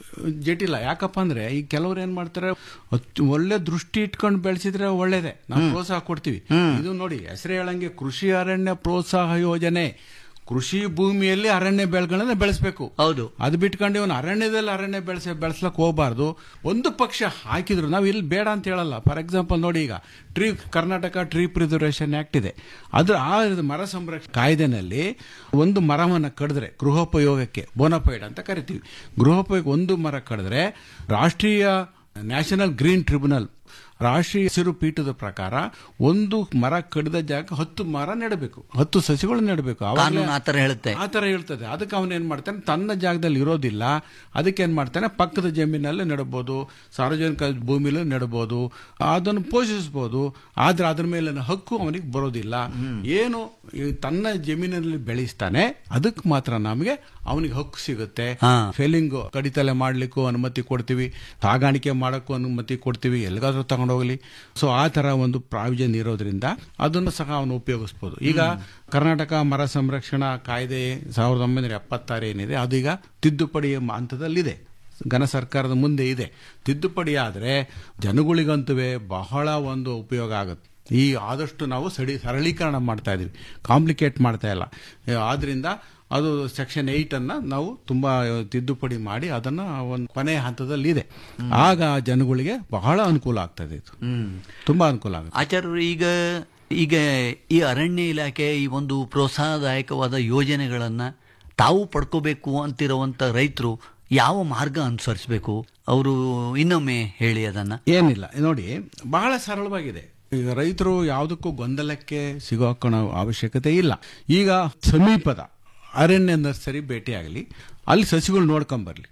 ಜಟಿಲ ಯಾಕಪ್ಪ ಅಂದ್ರೆ ಈಗ ಕೆಲವ್ರು ಏನ್ ಮಾಡ್ತಾರೆ ಅತ್- ಒಳ್ಳೆ ದೃಷ್ಟಿ ಇಟ್ಕೊಂಡು ಬೆಳೆಸಿದ್ರೆ ಒಳ್ಳೇದೇ ನಾವು ಪ್ರೋತ್ಸಾಹ ಕೊಡ್ತೀವಿ ಇದು ನೋಡಿ ಹೆಸರು ಹೇಳಂಗೆ ಕೃಷಿ ಅರಣ್ಯ ಪ್ರೋತ್ಸಾಹ ಯೋಜನೆ ಕೃಷಿ ಭೂಮಿಯಲ್ಲಿ ಅರಣ್ಯ ಬೆಳೆಗಳನ್ನ ಬೆಳೆಸಬೇಕು ಹೌದು ಅದು ಬಿಟ್ಕೊಂಡು ಇವನು ಅರಣ್ಯದಲ್ಲಿ ಅರಣ್ಯ ಬೆಳೆಸ ಬೆಳೆಸ್ಲಕ್ ಹೋಗಬಾರ್ದು ಒಂದು ಪಕ್ಷ ಹಾಕಿದ್ರು ನಾವು ಇಲ್ಲಿ ಬೇಡ ಅಂತ ಹೇಳಲ್ಲ ಫಾರ್ ಎಕ್ಸಾಂಪಲ್ ನೋಡಿ ಈಗ tree Karnataka tree preservation act ಇದೆ ಅದ್ರ ಆ ಮರ ಸಂರಕ್ಷಣೆ ಕಾಯ್ದೆನಲ್ಲಿ ಒಂದು ಮರವನ್ನು ಕಡಿದ್ರೆ ಗೃಹೋಪಯೋಗಕ್ಕೆ ಬೋನಫೈಡ್ ಅಂತ ಕರಿತೀವಿ ಗೃಹೋಪಯೋಗ ಒಂದು ಮರ ಕಡಿದ್ರೆ ರಾಷ್ಟ್ರೀಯ ನ್ಯಾಷನಲ್ ಗ್ರೀನ್ ಟ್ರಿಬ್ಯುನಲ್ ರಾಷ್ಟ್ರೀಯ ಹಸಿರು ಪೀಠದ ಪ್ರಕಾರ ಒಂದು ಮರ ಕಡಿದ ಜಾಗ ಹತ್ತು ಮರ ನೆಡಬೇಕು ಹತ್ತು ಸಸಿಗಳು ನೆಡಬೇಕು ಆವಾಗ್ಲೇ- ಕಾನೂನು ಆ ಥರ ಹೇಳುತ್ತೆ. ಆ ಥರ ಹೇಳ್ತದೆ ಅದಕ್ಕೆ ಅವನು ಏನ್ ಮಾಡ್ತಾನೆ ತನ್ನ ಜಾಗದಲ್ಲಿ ಇರೋದಿಲ್ಲ ಅದಕ್ಕೆ ಏನ್ ಮಾಡ್ತಾನೆ ಪಕ್ಕದ ಜಮೀನಲ್ಲಿ ನೆಡಬಹುದು ಸಾರ್ವಜನಿಕ ಭೂಮಿಲೂ ನೆಡಬಹುದು ಅದನ್ನು ಪೋಷಿಸಬಹುದು ಆದ್ರೆ ಅದ್ರ ಮೇಲಿನ ಹಕ್ಕು ಅವನಿಗೆ ಬರೋದಿಲ್ಲ ಏನು ಈ ತನ್ನ ಜಮೀನಿನಲ್ಲಿ ಬೆಳೆಸ್ತಾನೆ ಅದಕ್ಕೆ ಮಾತ್ರ ನಮಗೆ ಅವನಿಗೆ ಹಕ್ಕು ಸಿಗುತ್ತೆ ಫೇಲಿಂಗ್ ಕಡಿತಲೆ ಮಾಡ್ಲಿಕ್ಕೂ ಅನುಮತಿ ಕೊಡ್ತೀವಿ ಸಾಗಾಣಿಕೆ ಮಾಡಕ್ಕೂ ಅನುಮತಿ ಕೊಡ್ತೀವಿ ಎಲ್ಲಿಗಾದ್ರೂ ತಗೊಂಡೋಗ್ಲಿ ಸೊ ಆ ತರ ಒಂದು ಪ್ರಾವಿಜನ್ ಇರೋದ್ರಿಂದ ಅದನ್ನು ಸಹ ಅವನು ಉಪಯೋಗಿಸಬಹುದು ಈಗ ಕರ್ನಾಟಕ ಮರ ಸಂರಕ್ಷಣಾ ಕಾಯ್ದೆ ಸಾವಿರದ ಒಂಬೈನೂರ ಎಪ್ಪತ್ತಾರು ಏನಿದೆ ಅದೀಗ ತಿದ್ದುಪಡಿ ಎಂಬ ಹಂತದಲ್ಲಿದೆ ಘನ ಸರ್ಕಾರದ ಮುಂದೆ ಇದೆ ತಿದ್ದುಪಡಿ ಆದರೆ ಜನಗಳಿಗಂತೂ ಬಹಳ ಒಂದು ಉಪಯೋಗ ಆಗುತ್ತೆ ಈ ಆದಷ್ಟು ನಾವು ಸಡಿ ಸರಳೀಕರಣ ಮಾಡ್ತಾ ಇದೀವಿ ಕಾಂಪ್ಲಿಕೇಟ್ ಮಾಡ್ತಾ ಇಲ್ಲ ಆದ್ರಿಂದ ಅದು ಸೆಕ್ಷನ್ ಏಯ್ಟ್ ಅನ್ನ ನಾವು ತುಂಬಾ ತಿದ್ದುಪಡಿ ಮಾಡಿ ಅದನ್ನ ಒಂದು ಕೊನೆಯ ಹಂತದಲ್ಲಿ ಇದೆ ಆಗ ಜನಗಳಿಗೆ ಬಹಳ ಅನುಕೂಲ ಆಗ್ತದೆ ಇದು ತುಂಬಾ ಅನುಕೂಲ ಆಗುತ್ತೆ ಆಚಾರ್ಯರು ಈಗ ಈಗ ಈ ಅರಣ್ಯ ಇಲಾಖೆ ಈ ಒಂದು ಪ್ರೋತ್ಸಾಹದಾಯಕವಾದ ಯೋಜನೆಗಳನ್ನ ತಾವು ಪಡ್ಕೋಬೇಕು ಅಂತಿರುವಂತ ರೈತರು ಯಾವ ಮಾರ್ಗ ಅನುಸರಿಸಬೇಕು ಅವರು ಇನ್ನೊಮ್ಮೆ ಹೇಳಿ ಅದನ್ನ ಏನಿಲ್ಲ ನೋಡಿ ಬಹಳ ಸರಳವಾಗಿದೆ ಈಗ ರೈತರು ಯಾವುದಕ್ಕೂ ಗೊಂದಲಕ್ಕೆ ಸಿಗೋಕೋಣ ಅವಶ್ಯಕತೆ ಇಲ್ಲ ಈಗ ಸಮೀಪದ ಅರಣ್ಯ ನರ್ಸರಿ ಭೇಟಿಯಾಗಲಿ ಅಲ್ಲಿ ಸಸಿಗಳು ನೋಡ್ಕೊಂಬರ್ಲಿ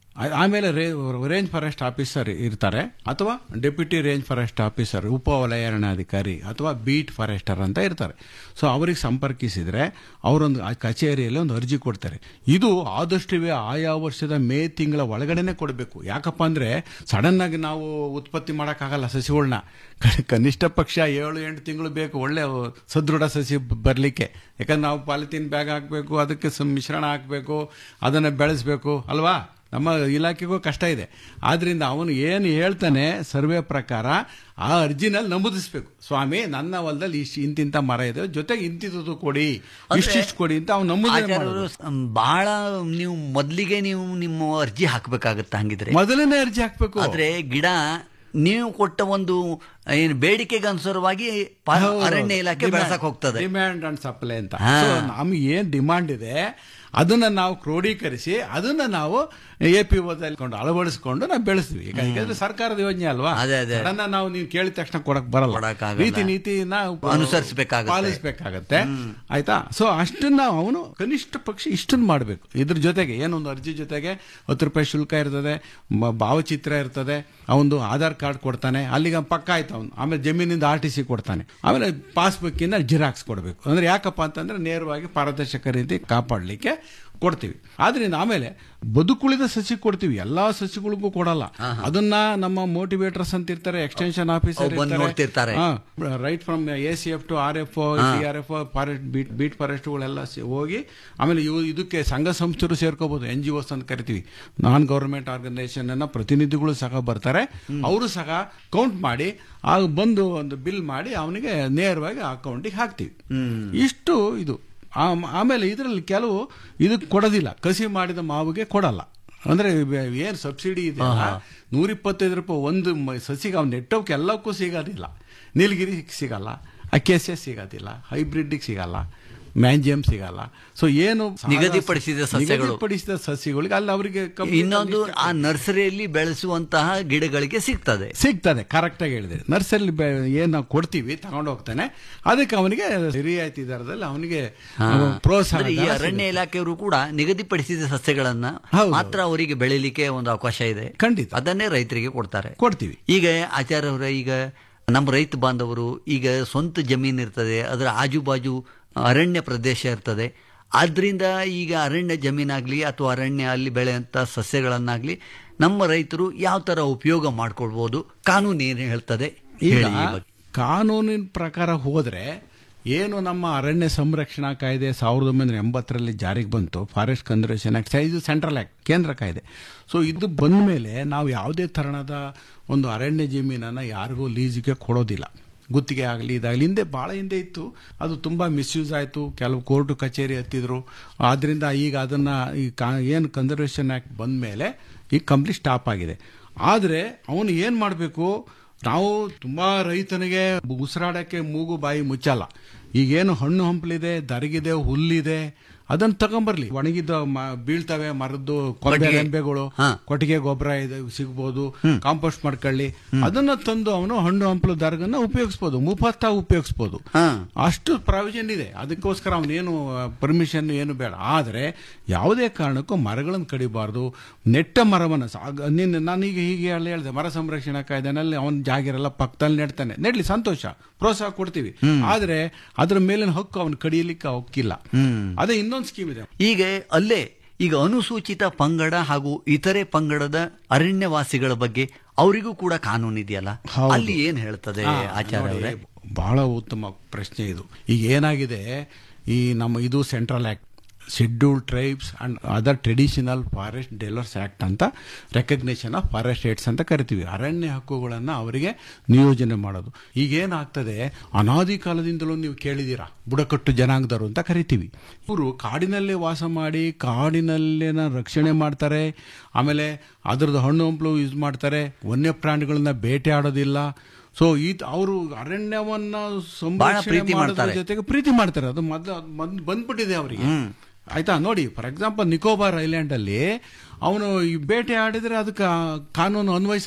ಆ- ಆಮೇಲೆ ರೇ- ರೇಂಜ್ ಫಾರೆಸ್ಟ್ ಆಫೀಸರ್ ಇರ್ತಾರೆ ಅಥವಾ ಡೆಪ್ಯೂಟಿ ರೇಂಜ್ ಫಾರೆಸ್ಟ್ ಆಫೀಸರ್ ಉಪ ವಲಯಾರಣ್ಯಾಧಿಕಾರಿ ಅಥವಾ ಬೀಟ್ ಫಾರೆಸ್ಟರ್ ಅಂತ ಇರ್ತಾರೆ ಸೊ ಅವರಿಗೆ ಸಂಪರ್ಕಿಸಿದ್ರೆ ಅವರೊಂದು ಆ ಕಚೇರಿಯಲ್ಲಿ ಒಂದು ಅರ್ಜಿ ಕೊಡ್ತಾರೆ ಇದು ಆದಷ್ಟುವೇ ಆಯಾ ವರ್ಷದ ಮೇ ತಿಂಗಳ ಒಳಗಡೆನೆ ಕೊಡಬೇಕು ಯಾಕಪ್ಪ ಅಂದ್ರೆ ಸಡನ್ ಆಗಿ ನಾವು ಉತ್ಪತ್ತಿ ಮಾಡೋಕ್ಕಾಗಲ್ಲ ಸಸಿಗಳನ್ನ ಕನಿಷ್ಠ ಪಕ್ಷ ಏಳು ಎಂಟು ತಿಂಗಳು ಬೇಕು ಒಳ್ಳೆ ಸದೃಢ ಸಸಿ ಬರಲಿಕ್ಕೆ ಯಾಕಂದ್ರೆ ನಾವು ಪಾಲಿಥೀನ್ ಬ್ಯಾಗ್ ಹಾಕಬೇಕು ಅದಕ್ಕೆ ಸ- ಮಿಶ್ರಣ ಹಾಕಬೇಕು ಅದನ್ನು ಬೆಳೆಸಬೇಕು ಅಲ್ವಾ ನಮ್ಮ ಇಲಾಖೆಗೂ ಕಷ್ಟ ಇದೆ ಆದ್ರಿಂದ ಅವನು ಏನು ಹೇಳ್ತಾನೆ ಸರ್ವೆ ಪ್ರಕಾರ ಆ ಅರ್ಜಿನಲ್ಲಿ ನಮೂದಿಸ್ಬೇಕು ಸ್ವಾಮಿ ನನ್ನ ಹೊಲದಲ್ಲಿ ಇಷ್ಟು ಇಂತಿಂತ ಮರ ಇದೆ ಜೊತೆಗೆ ಇಂತಿದ್ದು ಕೊಡಿ ಇಷ್ಟಿಷ್ಟು ಕೊಡಿ ಅಂತ ಅವ್ನು ನಮೂದನೆ ಆಚಾರ್ಯರು ಮಾಡೋದು. ಬಹಳ ನೀವು ಮೊದಲಿಗೆ ನೀವು ನಿಮ್ಮ ಅರ್ಜಿ ಹಾಕಬೇಕಾಗತ್ತ ಹಂಗಿದ್ರೆ ಮೊದಲನೇ ಅರ್ಜಿ ಹಾಕ್ಬೇಕು ಆದ್ರೆ ಗಿಡ ನೀವು ಕೊಟ್ಟ ಒಂದು ಏನು ಬೇಡಿಕೆಗೆ ಅನುಸಾರವಾಗಿ ಪ- ಅರಣ್ಯ ಇಲಾಖೆ ಬೆಳೆಸಕ್ ಹೋಗ್ತದೆ ಡಿಮ್ಯಾಂಡ್ ಅಂಡ್ ಸಪ್ಲೈ ಅಂತ ಹಾ. So, ನಮ್ಗೆ ಏನ್ ಡಿಮಾಂಡ್ ಇದೆ ಅದನ್ನ ನಾವು ಕ್ರೋಢೀಕರಿಸಿ ಅದನ್ನ ನಾವು ಎ ಪಿ ಕೊಂಡು ಅಳವಡಿಸಿಕೊಂಡು ನಾವು ಬೆಳೆಸ್ತೀವಿ ಈಗ ಯಾಕಂದ್ರೆ ಸರ್ಕಾರದ ಯೋಜನೆ ಅಲ್ವಾ ಅದೇ, ಅದೇ. ಸಡನ್ನ ನಾವು ನೀವು ಕೇಳಿದ ತಕ್ಷಣ ಕೊಡಕ್ ಬರಲ್ಲ ಕೊಡಕ್ಕಾಗಲ್ಲ. ರೀತಿ ನೀತಿನ ಅನುಸರಿಸ್ಬೇಕಾಗತ್ತೆ. ಪಾಲಿಸ್ಬೇಕಾಗತ್ತೆ ಆಯ್ತಾ ಸೊ ಅಷ್ಟನ್ನ ಅವನು ಕನಿಷ್ಠ ಪಕ್ಷ ಇಷ್ಟನ್ನ ಮಾಡಬೇಕು ಇದ್ರ ಜೊತೆಗೆ ಏನೊಂದು ಅರ್ಜಿ ಜೊತೆಗೆ ಹತ್ತು ರೂಪಾಯಿ ಶುಲ್ಕ ಇರ್ತದೆ ಮ- ಭಾವಚಿತ್ರ ಇರ್ತದೆ ಅವನು ಆಧಾರ್ ಕಾರ್ಡ್ ಕೊಡ್ತಾನೆ ಅಲ್ಲಿಗೆ ಪಕ್ಕ ಆಯ್ತು ಅವನು ಆಮೇಲೆ ಜಮೀನಿಂದ ಆರ್ ಟಿ ಸಿ ಕೊಡ್ತಾನೆ ಆಮೇಲೆ ಪಾಸ್ಬುಕ್ ಇಂದ ಜಿರಾಕ್ಸ್ ಕೊಡಬೇಕು ಅಂದ್ರೆ ಯಾಕಪ್ಪ ಅಂತಂದ್ರೆ ನೇರವಾಗಿ ಪಾರದರ್ಶಕ ರೀತಿ ಕಾಪಾಡಲಿಕ್ಕೆ ಕೊಡ್ತೀವಿ ಆದ್ರಿಂದ ಆಮೇಲೆ ಬದುಕುಳಿದ ಸಸಿ ಕೊಡ್ತೀವಿ ಎಲ್ಲಾ ಸಸಿಗಳಿಗೂ ಕೊಡಲ್ಲ ಅದನ್ನ ನಮ್ಮ ಮೋಟಿವೇಟರ್ಸ್ ಅಂತ ಇರ್ತಾರೆ ಎಕ್ಸ್ಟೆನ್ಷನ್ ಆಫೀಸರ್ ಅವ್ರು ಬಂದು ನೋಡ್ತಿರ್ತಾರೆ. Right from A C F to R F D R F forest beat beat ಫಾರೆಸ್ಟ್ಗಳೆಲ್ಲ ಹೋಗಿ ಆಮೇಲೆ ಇವು ಇದಕ್ಕೆ ಸಂಘ ಸಂಸ್ಥೆರು ಸೇರ್ಕೋಬಹುದು ಎನ್ ಜಿ ಒಸ್ ಅಂತ ಕರಿತೀವಿ ನಾನ್ ಗವರ್ಮೆಂಟ್ ಆರ್ಗನೈಸೇಷನ್ ಅನ್ನ ಪ್ರತಿನಿಧಿಗಳು ಸಹ ಬರ್ತಾರೆ ಅವರು ಸಹ ಕೌಂಟ್ ಮಾಡಿ ಆಗ ಬಂದು ಒಂದು ಬಿಲ್ ಮಾಡಿ ಅವನಿಗೆ ನೇರವಾಗಿ ಅಕೌಂಟಿಗೆ ಹಾಕ್ತೀವಿ ಇಷ್ಟು ಇದು ಆಮ್- ಆಮೇಲೆ ಇದರಲ್ಲಿ ಕೆಲವು ಇದಕ್ಕೆ ಕೊಡೋದಿಲ್ಲ ಕಸಿ ಮಾಡಿದ ಮಾವಿಗೆ ಕೊಡಲ್ಲ ಅಂದ್ರೆ ಏನು ಸಬ್ಸಿಡಿ ಇದೆ ನೂರ ಇಪ್ಪತ್ತೈದು ರೂಪಾಯಿ ಒಂದು ಮ- ಸಸಿಗೆ ಅವ್ನು ನೆಟ್ಟೋಕೆ ಎಲ್ಲಕ್ಕೂ ಸಿಗೋದಿಲ್ಲ ನೀಲಗಿರಿ ಸಿಗಲ್ಲ ಅಕ್ಕೇಸೆ ಸಿಗೋದಿಲ್ಲ ಹೈಬ್ರಿಡ್ಗೆ ಸಿಗಲ್ಲ ಮ್ಯಾಂಜಿಯಂ ಸಿಗಲ್ಲ ಸೊ ಏನು ಸಾಲ- ನಿಗದಿಪಡಿಸಿದ ಸಸ್ಯಗಳು. ನಿಗದಿಪಡಿಸಿದ ಸಸ್ಯಗಳಿಗೆ ಅಲ್ಲಿ ಅವರಿಗೆ ಇನ್ನೊಂದು ಆ ನರ್ಸರಿಯಲ್ಲಿ ಬೆಳೆಸುವಂತಹ ಗಿಡಗಳಿಗೆ ಸಿಗ್ತದೆ ಸಿಗ್ತದೆ ಕರೆಕ್ಟ್ ಆಗಿ ಹೇಳಿದೆ ನರ್ಸರಿ ಏನ್ ನಾವು ಕೊಡ್ತೀವಿ ತಗೊಂಡು ಹೋಗ್ತಾನೆ ಅದಕ್ಕೆ ಅವನಿಗೆ ರಿಯಾಯಿತಿ ದರದಲ್ಲಿ ಅವನಿಗೆ ಪ್ರೋತ್ಸಾಹ ಅಂದ್ರೆ ಈ ಧನ ಅರಣ್ಯ ಸಿಗುತ್ತೆ. ಇಲಾಖೆಯವರು ಕೂಡ ನಿಗದಿಪಡಿಸಿದ ಸಸ್ಯಗಳನ್ನ ಹೌದು. ಮಾತ್ರ ಅವರಿಗೆ ಬೆಳಿಲಿಕ್ಕೆ ಒಂದು ಅವಕಾಶ ಇದೆ ಖಂಡಿತ. ಅದನ್ನೇ ರೈತರಿಗೆ ಕೊಡ್ತಾರೆ ಕೊಡ್ತೀವಿ ಈಗ ಆಚಾರ್ಯ ಅವರೇ ಈಗ ನಮ್ಮ ರೈತ ಬಾಂಧವರು ಈಗ ಸ್ವಂತ ಜಮೀನು ಇರ್ತದೆ ಅದರ ಆಜು ಬಾಜು ಅರಣ್ಯ ಪ್ರದೇಶ ಇರ್ತದೆ ಆದ್ರಿಂದ ಈಗ ಅರಣ್ಯ ಜಮೀನಾಗ್ಲಿ ಅಥವಾ ಅರಣ್ಯ ಅಲ್ಲಿ ಬೆಳೆಯುವಂಥ ಸಸ್ಯಗಳನ್ನಾಗ್ಲಿ ನಮ್ಮ ರೈತರು ಯಾವ ತರ ಉಪಯೋಗ ಮಾಡ್ಕೊಳ್ಬಹುದು ಕಾನೂನು ಏನು ಹೇಳ್ತದೆ ಈಗ ಹೇಳಿ ಈ ಬಗ್ಗೆ. ಕಾನೂನಿನ ಪ್ರಕಾರ ಹೋದ್ರೆ ಏನು ನಮ್ಮ ಅರಣ್ಯ ಸಂರಕ್ಷಣಾ ಕಾಯ್ದೆ ಸಾವಿರದ ಒಂಬೈನೂರ ಎಂಬತ್ತರಲ್ಲಿ ಜಾರಿಗೆ ಬಂತು ಫಾರೆಸ್ಟ್ ಕನ್ಸರ್ವೇಷನ್ ಆಕ್ಟ್ ಇದು ಸೆಂಟ್ರಲ್ ಆಕ್ಟ್ ಕೇಂದ್ರ ಕಾಯ್ದೆ ಸೊ ಇದು ಬಂದ ಮೇಲೆ ನಾವು ಯಾವುದೇ ತರಹದ ಒಂದು ಅರಣ್ಯ ಜಮೀನನ್ನು ಯಾರಿಗೂ ಲೀಸಿಗೆ ಕೊಡೋದಿಲ್ಲ ಗುತ್ತಿಗೆ ಆಗಲಿ ಇದಾಗಲಿ ಹಿಂದೆ ಭಾಳ ಹಿಂದೆ ಇತ್ತು ಅದು ತುಂಬ ಮಿಸ್ಯೂಸ್ ಆಯಿತು ಕೆಲವು ಕೋರ್ಟು ಕಚೇರಿ ಹತ್ತಿದ್ರು ಆದ್ದರಿಂದ ಈಗ ಅದನ್ನು ಈ ಕಾ ಏನು ಕನ್ಸರ್ವೇಷನ್ ಆ್ಯಕ್ಟ್ ಬಂದ ಮೇಲೆ ಈಗ ಕಂಪ್ಲೀಟ್ ಸ್ಟಾಪ್ ಆಗಿದೆ ಆದರೆ ಅವನು ಏನು ಮಾಡಬೇಕು ನಾವು ತುಂಬಾ ರೈತನಿಗೆ ಉಸಿರಾಡಕ್ಕೆ ಮೂಗು ಬಾಯಿ ಮುಚ್ಚಲ್ಲ ಈಗೇನು ಹಣ್ಣು ಹಂಪಲಿದೆ ದರಗಿದೆ ಹುಲ್ಲಿದೆ ಅದನ್ನ ತಗೊಂಬರ್ಲಿ ಒಣಗಿದ ಮ- ಬೀಳ್ತವೆ ಮರದ್ದು ಕೊಂಬೆ ಕೊಟ್ಟಿಗೆ. ರೆಂಬೆಗಳು ಹಾ. ಕೊಟ್ಟಿಗೆ ಗೊಬ್ಬರ ಇದೆ ಸಿಗ್ಬೋದು ಕಾಂಪೋಸ್ಟ್ ಮಾಡ್ಕೊಳ್ಳಿ ಅದನ್ನ ತಂದು ಅವನು ಹಣ್ಣು ಹಂಪಲು ದರ್ಗನ್ನ ಉಪಯೋಗಿಸ್ಬೋದು ಮುಫತ್ತ ಉಪಯೋಗಿಸ್ಬೋದು ಹಾ. ಅಷ್ಟು ಪ್ರಾವಿಷನ್ ಇದೆ ಅದಕ್ಕೋಸ್ಕರ ಅವನೇನು ಪರ್ಮಿಷನ್ ಏನು ಬೇಡ ಆದರೆ ಯಾವುದೇ ಕಾರಣಕ್ಕೂ ಮರಗಳನ್ನು ಕಡಿಬಾರ್ದು ನೆಟ್ಟ ಮರವನ್ನು ಸಾಗ- ನಿನ್ನೆ ನಾನೀಗ ಹೀಗೆ ಎಲ್ಲ ಹೇಳಿದೆ ಮರ ಸಂರಕ್ಷಣಾ ಕಾಯ್ದೆನಲ್ಲಿ ಅವನ ಜಾಗಿರೆಲ್ಲ ಪಕ್ಕದಲ್ಲಿ ನೆಡ್ತಾನೆ ನೆಡ್ಲಿ ಸಂತೋಷ ಪ್ರೋತ್ಸಾಹ ಕೊಡ್ತೀವಿ ಆದರೆ ಅದರ ಮೇಲಿನ ಹಕ್ಕು ಅವನು ಕಡಿಯಲಿಕ್ಕೆ ಹಕ್ಕಿಲ್ಲ ಅದೇ ಇನ್ನೊಂದು ಸ್ಕೀಮ್ ಇದೆ ಈಗ ಅಲ್ಲೇ ಈಗ ಅನುಸೂಚಿತ ಪಂಗಡ ಹಾಗೂ ಇತರೆ ಪಂಗಡದ ಅರಣ್ಯವಾಸಿಗಳ ಬಗ್ಗೆ ಅವರಿಗೂ ಕೂಡ ಕಾನೂನು ಇದೆಯಲ್ಲ ಹೌದು. ಅಲ್ಲಿ ಏನ್ ಹೇಳ್ತದೆ ಹಾ, ಆಚಾರ್ಯ ಅವರೇ ನೋಡಿ, ಬಹಳ ಉತ್ತಮ ಪ್ರಶ್ನೆ ಇದು ಈಗ ಏನಾಗಿದೆ ಈ ನಮ್ಮ ಇದು central act scheduled tribes and other traditional forest dwellers act ಅಂತ ರೆಕಗ್ನೇಷನ್ ಆಫ್ ಫಾರೆಸ್ಟ್ ಏಟ್ಸ್ ಅಂತ ಕರಿತೀವಿ ಅರಣ್ಯ ಹಕ್ಕುಗಳನ್ನು ಅವರಿಗೆ ನಿಯೋಜನೆ ಮಾಡೋದು ಈಗೇನಾಗ್ತದೆ ಅನಾದಿ ಕಾಲದಿಂದಲೂ ನೀವು ಕೇಳಿದ್ದೀರಾ ಬುಡಕಟ್ಟು ಜನಾಂಗದವರು ಅಂತ ಕರಿತೀವಿ ಇವರು ಕಾಡಿನಲ್ಲೇ ವಾಸ ಮಾಡಿ ಕಾಡಿನಲ್ಲೇನ ರಕ್ಷಣೆ ಮಾಡ್ತಾರೆ ಆಮೇಲೆ ಅದರದ್ದು ಹಣ್ಣು ಹಂಪಲು ಯೂಸ್ ಮಾಡ್ತಾರೆ ವನ್ಯ ಪ್ರಾಣಿಗಳನ್ನ ಬೇಟೆ ಆಡೋದಿಲ್ಲ ಸೊ ಈ ಅವರು ಅರಣ್ಯವನ್ನ ಸಂರಕ್ಷಣೆ ಪ್ರೀತಿ ಮಾಡೋದ್ರ ಮಾಡ್ತಾರೆ. ಜೊತೆಗೆ ಪ್ರೀತಿ ಮಾಡ್ತಾರೆ ಅದು ಮೊದಲು ಬಂದ್- ಬಂದ್ಬಿಟ್ಟಿದೆ ಅವರಿಗೆ ಆಯ್ತಾ ನೋಡಿ ಫಾರ್ ಎಕ್ಸಾಂಪಲ್ ನಿಕೋಬಾರ್ ಐಲ್ಯಾಂಡ್ ಅಲ್ಲಿ ಅವನು ಈ ಬೇಟೆ ಆಡಿದ್ರೆ ಅದಕ್ಕೆ ಕಾನೂನು ಅನ್ವಯಿಸಲ್ಲ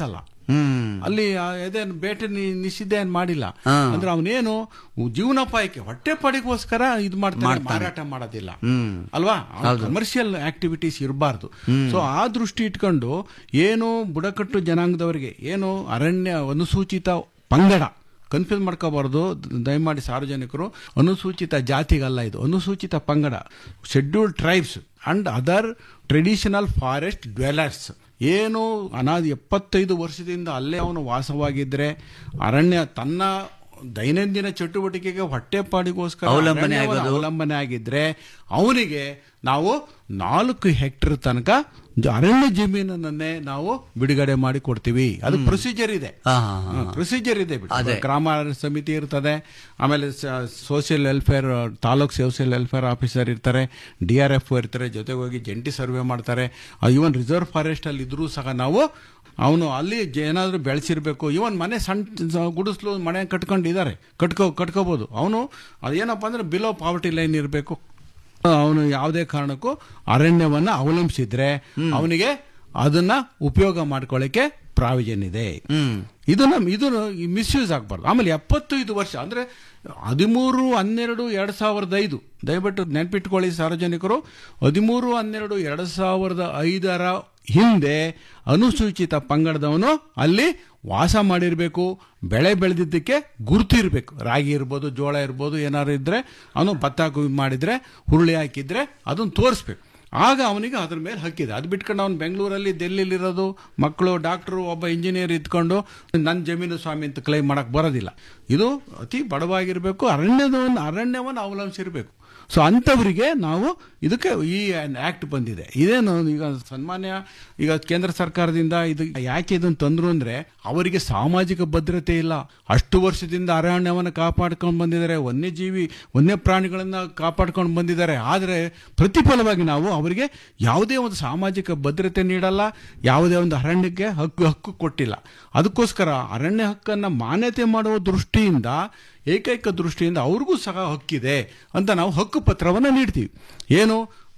ಹ್ಮ್ ಅಲ್ಲಿ ಆ ಇದೇನು ಬೇಟೆ ನಿ- ನಿಷಿದ್ಧ ಏನ್ ಮಾಡಿಲ್ಲ ಹಾ. ಅಂದ್ರೆ ಅವನೇನು ಜೀವನೋಪಾಯಕ್ಕೆ ಹೊಟ್ಟೆ ಪಡಿಗೋಸ್ಕರ ಇದು ಮಾಡ್ತಾನೆ ಮಾಡ್ತಾನೆ. ಮಾರಾಟ ಮಾಡೋದಿಲ್ಲ ಹ್ಮ್. ಅಲ್ವಾ ಹೌದು. ಕಮರ್ಷಿಯಲ್ ಆಕ್ಟಿವಿಟೀಸ್ ಇರಬಾರ್ದು ಹ್ಮ್. ಸೊ ಆ ದೃಷ್ಟಿ ಇಟ್ಕೊಂಡು ಏನು ಬುಡಕಟ್ಟು ಜನಾಂಗದವರಿಗೆ ಏನು ಅರಣ್ಯ ಅನುಸೂಚಿತ ಪಂಗಡ ಕನ್ಫ್ಯೂಸ್ ಮಾಡ್ಕೋಬಾರ್ದು ದಯಮಾಡಿ ಸಾರ್ವಜನಿಕರು ಅನುಸೂಚಿತ ಜಾತಿಗಲ್ಲ ಇದು ಅನುಸೂಚಿತ ಪಂಗಡ scheduled tribes and other traditional forest dwellers ಏನು ಅನಾದಿ ಎಪ್ಪತ್ತೈದು ವರ್ಷದಿಂದ ಅಲ್ಲೇ ಅವನು ವಾಸವಾಗಿದ್ರೆ ಅರಣ್ಯ ತನ್ನ ದೈನಂದಿನ ಚಟುವಟಿಕೆಗೆ ಹೊಟ್ಟೆಪಾಡಿಗೋಸ್ಕರ ಅವಲಂಬನೆ ಅರಣ್ಯವನ್ನು ಆಗೋದು. ಅವಲಂಬನೆ ಆಗಿದ್ರೆ ಅವನಿಗೆ ನಾವು ನಾಲ್ಕು ಹೆಕ್ಟರ್ ತನಕ ಜ- ಅರಣ್ಯ ಜಮೀನನ್ನೇ ನಾವು ಬಿಡುಗಡೆ ಮಾಡಿ ಕೊಡ್ತೀವಿ ಅದು ಪ್ರೊಸೀಜರ್ ಇದೆ ಹಾ, ಹಾ, ಹಾ. ಪ್ರೊಸೀಜರ್ ಇದೆ ಬಿಡಿ. ಅದೇ. ಗ್ರಾಮ ಸಮಿತಿ ಇರ್ತದೆ ಆಮೇಲೆ social welfare taluk social welfare officer ಇರ್ತಾರೆ ಡಿ ಆರ್ ಎಫ್ ಇರ್ತಾರೆ ಜೊತೆಗೆ ಹೋಗಿ ಜಂಟಿ ಸರ್ವೆ ಮಾಡ್ತಾರೆ ಇವನ್ ರಿಸರ್ವ್ ಫಾರೆಸ್ಟ್ ಅಲ್ಲಿ ಇದ್ರೂ ಸಹ ನಾವು ಅವನು ಅಲ್ಲಿ ಜ- ಏನಾದ್ರೂ ಬೆಳೆಸಿರ್ಬೇಕು ಇವನ್ ಮನೆ ಸಣ್ಣ ಸ- ಗುಡಿಸ್ಲು ಮನೆ ಕಟ್ಕೊಂಡಿದ್ದಾರೆ ಕಟ್ಕೋ ಕಟ್ಕೋಬಹುದು ಅವನು ಅದೇನಪ್ಪ ಅಂದ್ರೆ ಬಿಲೋ ಪಾವರ್ಟಿ ಲೈನ್ ಇರಬೇಕು ಅವನು ಯಾವುದೇ ಕಾರಣಕ್ಕೂ ಅರಣ್ಯವನ್ನ ಅವಲಂಬಿಸಿದ್ರೆ ಅವನಿಗೆ ಅದನ್ನ ಉಪಯೋಗ ಮಾಡ್ಕೊಳ್ಳಿಕ್ಕೆ ಪ್ರಾವಿಜನ್ ಇದೆ ಇದನ್ನ ಇದು ಮಿಸ್ಯೂಸ್ ಆಗಬಾರ್ದು ಆಮೇಲೆ ಎಪ್ಪತ್ತೈದು ವರ್ಷ ಅಂದ್ರೆ ಹದಿಮೂರು ಹನ್ನೆರಡು ಎರಡ್ ಸಾವಿರದ ಐದು ದಯವಿಟ್ಟು ನೆನ್ಪಿಟ್ಕೊಳ್ಳಿ ಸಾರ್ವಜನಿಕರು ಹದಿಮೂರು ಹನ್ನೆರಡು ಎರಡ್ ಸಾವಿರದ ಐದರ ಹಿಂದೆ ಅನುಸೂಚಿತ ಪಂಗಡದವನು ಅಲ್ಲಿ ವಾಸ ಮಾಡಿರಬೇಕು ಬೆಳೆ ಬೆಳೆದಿದ್ದಕ್ಕೆ ಗುರುತು ಇರಬೇಕು ರಾಗಿ ಇರ್ಬೋದು ಜೋಳ ಇರ್ಬೋದು ಏನಾದ್ರು ಇದ್ರೆ ಅವನು ಭತ್ತ ಕು- ಮಾಡಿದ್ರೆ ಹುರುಳಿ ಹಾಕಿದ್ರೆ ಅದನ್ನು ತೋರಿಸ್ಬೇಕು ಆಗ ಅವನಿಗೆ ಅದ್ರ ಮೇಲೆ ಹಕ್ಕಿದೆ ಅದು ಬಿಟ್ಕೊಂಡು ಅವನು ಬೆಂಗಳೂರಲ್ಲಿ ಡೆಲ್ಲಿಲಿ ಇರೋದು ಮಕ್ಕಳು ಡಾಕ್ಟ್ರು ಒಬ್ಬ ಇಂಜಿನಿಯರ್ ಇದ್ಕೊಂಡು ನನ್ನ ಜಮೀನು ಸ್ವಾಮಿ ಅಂತ ಕ್ಲೈಮ್ ಮಾಡಕ್ ಬರೋದಿಲ್ಲ ಇದು ಅತಿ ಬಡವಾಗಿರಬೇಕು ಅರಣ್ಯದವನ್ನು ಅರಣ್ಯವನ್ನು ಅವಲಂಬಿಸಿರ್ಬೇಕು ಸೊ ಅಂಥವರಿಗೆ ನಾವು ಇದಕ್ಕೆ ಈ ಆಕ್ಟ್ ಬಂದಿದೆ ಇದೇನು ಈಗ ಸನ್ಮಾನ್ಯ ಈಗ ಕೇಂದ್ರ ಸರ್ಕಾರದಿಂದ ಇದು ಯಾಕೆ ಇದನ್ನು ತಂದ್ರು ಅಂದ್ರೆ ಅವರಿಗೆ ಸಾಮಾಜಿಕ ಭದ್ರತೆ ಇಲ್ಲ ಅಷ್ಟು ವರ್ಷದಿಂದ ಅರಣ್ಯವನ್ನು ಕಾಪಾಡ್ಕೊಂಡು ಬಂದಿದ್ದಾರೆ ವನ್ಯಜೀವಿ ವನ್ಯ ಪ್ರಾಣಿಗಳನ್ನ ಕಾಪಾಡ್ಕೊಂಡು ಬಂದಿದ್ದಾರೆ ಆದರೆ ಪ್ರತಿಫಲವಾಗಿ ನಾವು ಅವರಿಗೆ ಯಾವುದೇ ಒಂದು ಸಾಮಾಜಿಕ ಭದ್ರತೆ ನೀಡಲ್ಲ ಯಾವುದೇ ಒಂದು ಅರಣ್ಯಕ್ಕೆ ಹಕ್ಕು ಹಕ್ಕು ಕೊಟ್ಟಿಲ್ಲ ಅದಕ್ಕೋಸ್ಕರ ಅರಣ್ಯ ಹಕ್ಕನ್ನು ಮಾನ್ಯತೆ ಮಾಡುವ ದೃಷ್ಟಿಯಿಂದ ಏಕೈಕ ದೃಷ್ಟಿಯಿಂದ ಅವ್ರಿಗೂ ಸಹ ಹಕ್ಕಿದೆ ಅಂತ ನಾವು ಹಕ್ಕು ಪತ್ರವನ್ನು ನೀಡ್ತೀವಿ ಏನು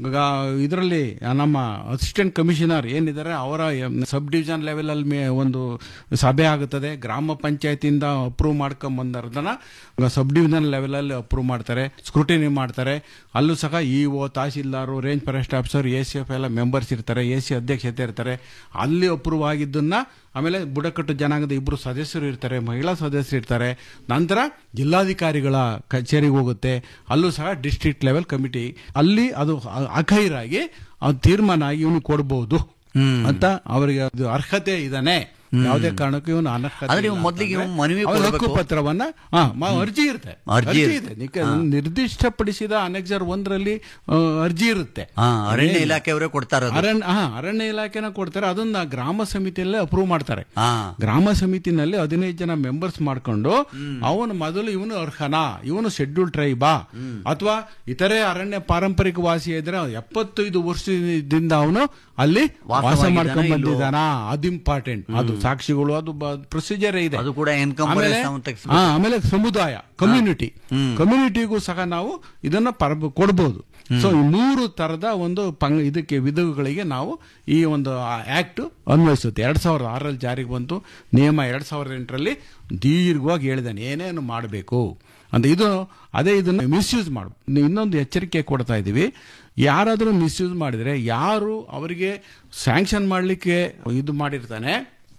ಇದರಲ್ಲಿ ನಮ್ಮ ಅಸಿಸ್ಟೆಂಟ್ ಕಮಿಷನರ್ ಏನಿದ್ದಾರೆ ಅವರ ಸಬ್ ಡಿವಿಷನ್ ಲೆವೆಲ್ ಅಲ್ಲಿ ಮೇ- ಒಂದು ಸಭೆ ಆಗುತ್ತದೆ ಗ್ರಾಮ ಪಂಚಾಯತಿಯಿಂದ ಅಪ್ರೂವ್ ಮಾಡ್ಕೊಂಡ್ ಬಂದರ್ದನ್ನ ಸಬ್ ಡಿವಿಷನ್ ಲೆವೆಲ್ ಅಲ್ಲಿ ಅಪ್ರೂವ್ ಮಾಡ್ತಾರೆ ಸ್ಕ್ರೂಟಿನಿ ಮಾಡ್ತಾರೆ ಅಲ್ಲೂ ಸಹ E O tahsildar range forest officer A C F ಎಲ್ಲ ಮೆಂಬರ್ಸ್ ಇರ್ತಾರೆ ಎ ಸಿ ಅಧ್ಯಕ್ಷತೆ ಇರ್ತಾರೆ ಅಲ್ಲಿ ಅಪ್ರೂವ್ ಆಗಿದ್ದನ್ನ ಆಮೇಲೆ ಬುಡಕಟ್ಟು ಜನಾಂಗದ ಇಬ್ಬರು ಸದಸ್ಯರು ಇರ್ತಾರೆ ಮಹಿಳಾ ಸದಸ್ಯರು ಇರ್ತಾರೆ ನಂತರ ಜಿಲ್ಲಾಧಿಕಾರಿಗಳ ಕಚೇರಿಗೆ ಹೋಗುತ್ತೆ ಅಲ್ಲೂ ಸಹ ಡಿಸ್ಟ್ರಿಕ್ಟ್ ಲೆವೆಲ್ ಕಮಿಟಿ ಅಲ್ಲಿ ಅದು ಅ- ಅಖೈರಾಗಿ ಅದು ತೀರ್ಮಾನ ಆಗಿ ಇವನು ಕೊಡಬಹುದು ಅಂತ ಅವರಿಗೆ ಅದು ಅರ್ಹತೆ ಇದಾನೆ ಯಾವುದೇ ಕಾರಣಕ್ಕೂ ಇವನು ಅನರ್ಹತೆ ಆದ್ರೆ ಇಲ್ಲ ಇವ್ನು ಮೊದ್ಲಿಗೆ ಅಂತಂದ್ರೆ ಇವ್ನು ಮನವಿ ಅವ್ರ ಹಕ್ಕು ಕೊಡ್ಬೇಕು. ಪತ್ರವನ್ನ ಹಾ, ಮ- ಅರ್ಜಿ ಇರುತ್ತೆ ಅರ್ಜಿ ಅರ್ಜಿ ಇರುತ್ತೆ. ಇದೆ ನಿಕ- ಹಾ. ನಿರ್ದಿಷ್ಟಪಡಿಸಿದ ಅನೆಕ್ಸರ್ ಒಂದರಲ್ಲಿ ಆ, ಅರ್ಜಿ ಇರುತ್ತೆ ಹಾ, ಅರಣ್ಯ ಏನಿಲ್ಲ. ಇಲಾಖೆಯವರೇ ಕೊಡ್ತಾರೆ ಅದು. ಅರಣ್ಯ ಹಾ, ಅರಣ್ಯ ಇಲಾಖೆನ ಕೊಡ್ತಾರೆ ಅದನ್ನ ಗ್ರಾಮ ಸಮಿತಿಯಲ್ಲೇ ಅಪ್ರೂವ್ ಮಾಡ್ತಾರೆ ಹಾ. ಗ್ರಾಮ ಸಮಿತಿನಲ್ಲಿ ಹದಿನೈದು ಜನ ಮೆಂಬರ್ಸ್ ಮಾಡ್ಕೊಂಡು ಅವನು ಮೊದಲು ಇವನು ಅರ್ಹನಾ ಇವನು ಶೆಡ್ಯೂಲ್ ಟ್ರೈಬಾ ಅಥವಾ ಇತರೆ ಅರಣ್ಯ ಪಾರಂಪರಿಕ ವಾಸಿ ಇದ್ರೆ ಎಪ್ಪತ್ತೈದು ವರ್ಷದಿಂದ ಅವನು ಅಲ್ಲಿ ವಾಸ ವಾಸವಾಗಿದ್ದಾನಾ ಮಾಡ್ಕೊಂಡ್ ಇಲ್ವೋ? ಬಂದಿದ್ದಾನಾ ಅದು ಇಂಪಾರ್ಟೆಂಟ್ ಅದು ಸಾಕ್ಷಿಗಳು ಅದು ಪ್ರೊಸೀಜರ್ ಇದೆ ಅದು ಕೂಡ ಎನ್ಕಮ್ ಆಮೇಲೆ ಹಾ, ಆಮೇಲೆ ಸಮುದಾಯ ಕಮ್ಯುನಿಟಿ ಕಮ್ಯುನಿಟಿಗೂ ಸಹ ನಾವು ಇದನ್ನ ಪರ ಕೊಡಬಹುದು ಸೊ ಈ ಮೂರು ತರದ ಒಂದು ಪಂಗ್ ಇದಕ್ಕೆ ವಿಧಗಳಿಗೆ ನಾವು ಈ ಒಂದು ಆಕ್ಟ್ ಅನ್ವಯಿಸುತ್ತೆ ಎರಡ್ ಸಾವಿರದ ಆರಲ್ಲಿ ಜಾರಿಗೆ ಬಂತು ನಿಯಮ ಎರಡ್ ಸಾವಿರದ ಎಂಟರಲ್ಲಿ ದೀರ್ಘವಾಗಿ ಹೇಳಿದಾನೆ ಏನೇನು ಮಾಡಬೇಕು ಅಂತ ಇದು ಅದೇ ಇದನ್ನ ಮಿಸ್ಯೂಸ್ ಮಾಡು ಇನ್ನೊಂದು ಎಚ್ಚರಿಕೆ ಕೊಡ್ತಾ ಇದ್ದೀವಿ ಯಾರಾದರೂ ಮಿಸ್ಯೂಸ್ ಮಾಡಿದ್ರೆ ಯಾರು ಅವರಿಗೆ ಸ್ಯಾಂಕ್ಷನ್ ಮಾಡಲಿಕ್ಕೆ ಇದು ಮಾಡಿರ್ತಾನೆ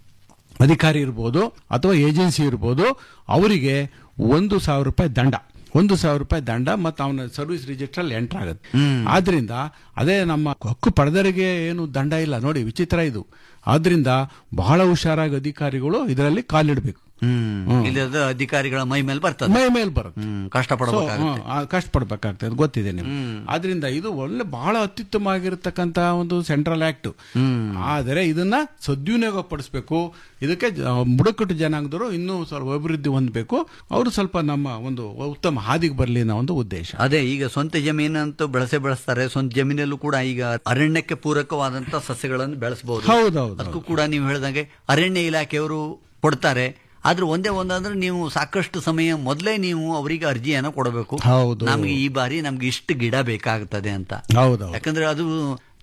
ಅಧಿಕಾರಿ ಇರ್ಬೋದು ಅಥವಾ ಏಜೆನ್ಸಿ ಇರ್ಬೋದು ಅವರಿಗೆ ಒಂದು ಸಾವಿರ ರೂಪಾಯಿ ದಂಡ ಒಂದು ಸಾವಿರ ರೂಪಾಯಿ ದಂಡ ಮತ್ತು ಅವನ ಸರ್ವಿಸ್ ರಿಜಿಸ್ಟರ್ ಅಲ್ಲಿ ಎಂಟರ್ ಆಗುತ್ತೆ ಆದ್ರಿಂದ ಅದೇ ನಮ್ಮ ಹಕ್ಕು ಪಡೆದರಿಗೆ ಏನು ದಂಡ ಇಲ್ಲ ನೋಡಿ ವಿಚಿತ್ರ ಇದು ಆದ್ರಿಂದ ಬಹಳ ಹುಷಾರಾಗಿ ಅಧಿಕಾರಿಗಳು ಇದರಲ್ಲಿ ಕಾಲಿಡಬೇಕು ಹ್ಮ್ ಇಲ್ಲದ ಅಧಿಕಾರಿಗಳ ಮೈ ಮೇಲೆ ಬರ್ತದೆ ಮೈ ಮೇಲೆ ಬರುತ್ತೆ ಹ್ಮ್ ಕಷ್ಟ ಪಡಬೇಕಾಗುತ್ತೆ ಸೊ, ಆ, ಕಷ್ಟಪಡ್ಬೇಕಾಗ್ತದೆ ಗೊತ್ತಿದೆ ನಿಮ್ಗೆ ಆದ್ರಿಂದ ಇದು ಒಳ್ಳೆ ಬಹಳ ಅತ್ಯುತ್ತಮವಾಗಿರ್ತಕ್ಕಂತ ಒಂದು ಸೆಂಟ್ರಲ್ ಆಕ್ಟ್ ಆದರೆ ಇದನ್ನ ಸದ್ವಿನಿಯೋಗ ಪಡಿಸ್ಬೇಕು ಇದಕ್ಕೆ ಜ- ಬುಡಕಟ್ಟು ಜನಾಂಗದವರು ಇನ್ನೂ ಸ್ವಲ್ಪ ಅಭಿವೃದ್ಧಿ ಹೊಂದಬೇಕು ಅವರು ಸ್ವಲ್ಪ ನಮ್ಮ ಒಂದು ಉತ್ತಮ ಹಾದಿಗೆ ಬರಲಿ ಅನ್ನೋ ಒಂದು ಉದ್ದೇಶ ಅದೇ ಈಗ ಸ್ವಂತ ಜಮೀನಂತೂ ಬೆಳೆಸೇ ಬೆಳೆಸ್ತಾರೆ ಸ್ವಂತ ಜಮೀನಲ್ಲೂ ಕೂಡ ಈಗ ಅರಣ್ಯಕ್ಕೆ ಪೂರಕವಾದಂತ ಸಸ್ಯಗಳನ್ನು ಬೆಳೆಸಬಹುದು ಹೌದೌದು, ಅದಕ್ಕೂ ಕೂಡ ನೀವು ಹೇಳಿದಂಗೆ ಅರಣ್ಯ ಇಲಾಖೆಯವರು ಕೊಡ್ತಾರೆ ಆದ್ರೆ ಒಂದೇ ಒಂದಂದ್ರೆ ನೀವು ಸಾಕಷ್ಟು ಸಮಯ ಮೊದಲೇ ನೀವು ಅವರಿಗೆ ಅರ್ಜಿಯನ್ನು ಕೊಡಬೇಕು ಹೌದು. ನಮ್ಗೆ ಈ ಬಾರಿ ನಮ್ಗೆ ಇಷ್ಟು ಗಿಡ ಬೇಕಾಗ್ತದೆ ಅಂತ ಹೌದೌದು ಯಾಕಂದ್ರೆ ಅದು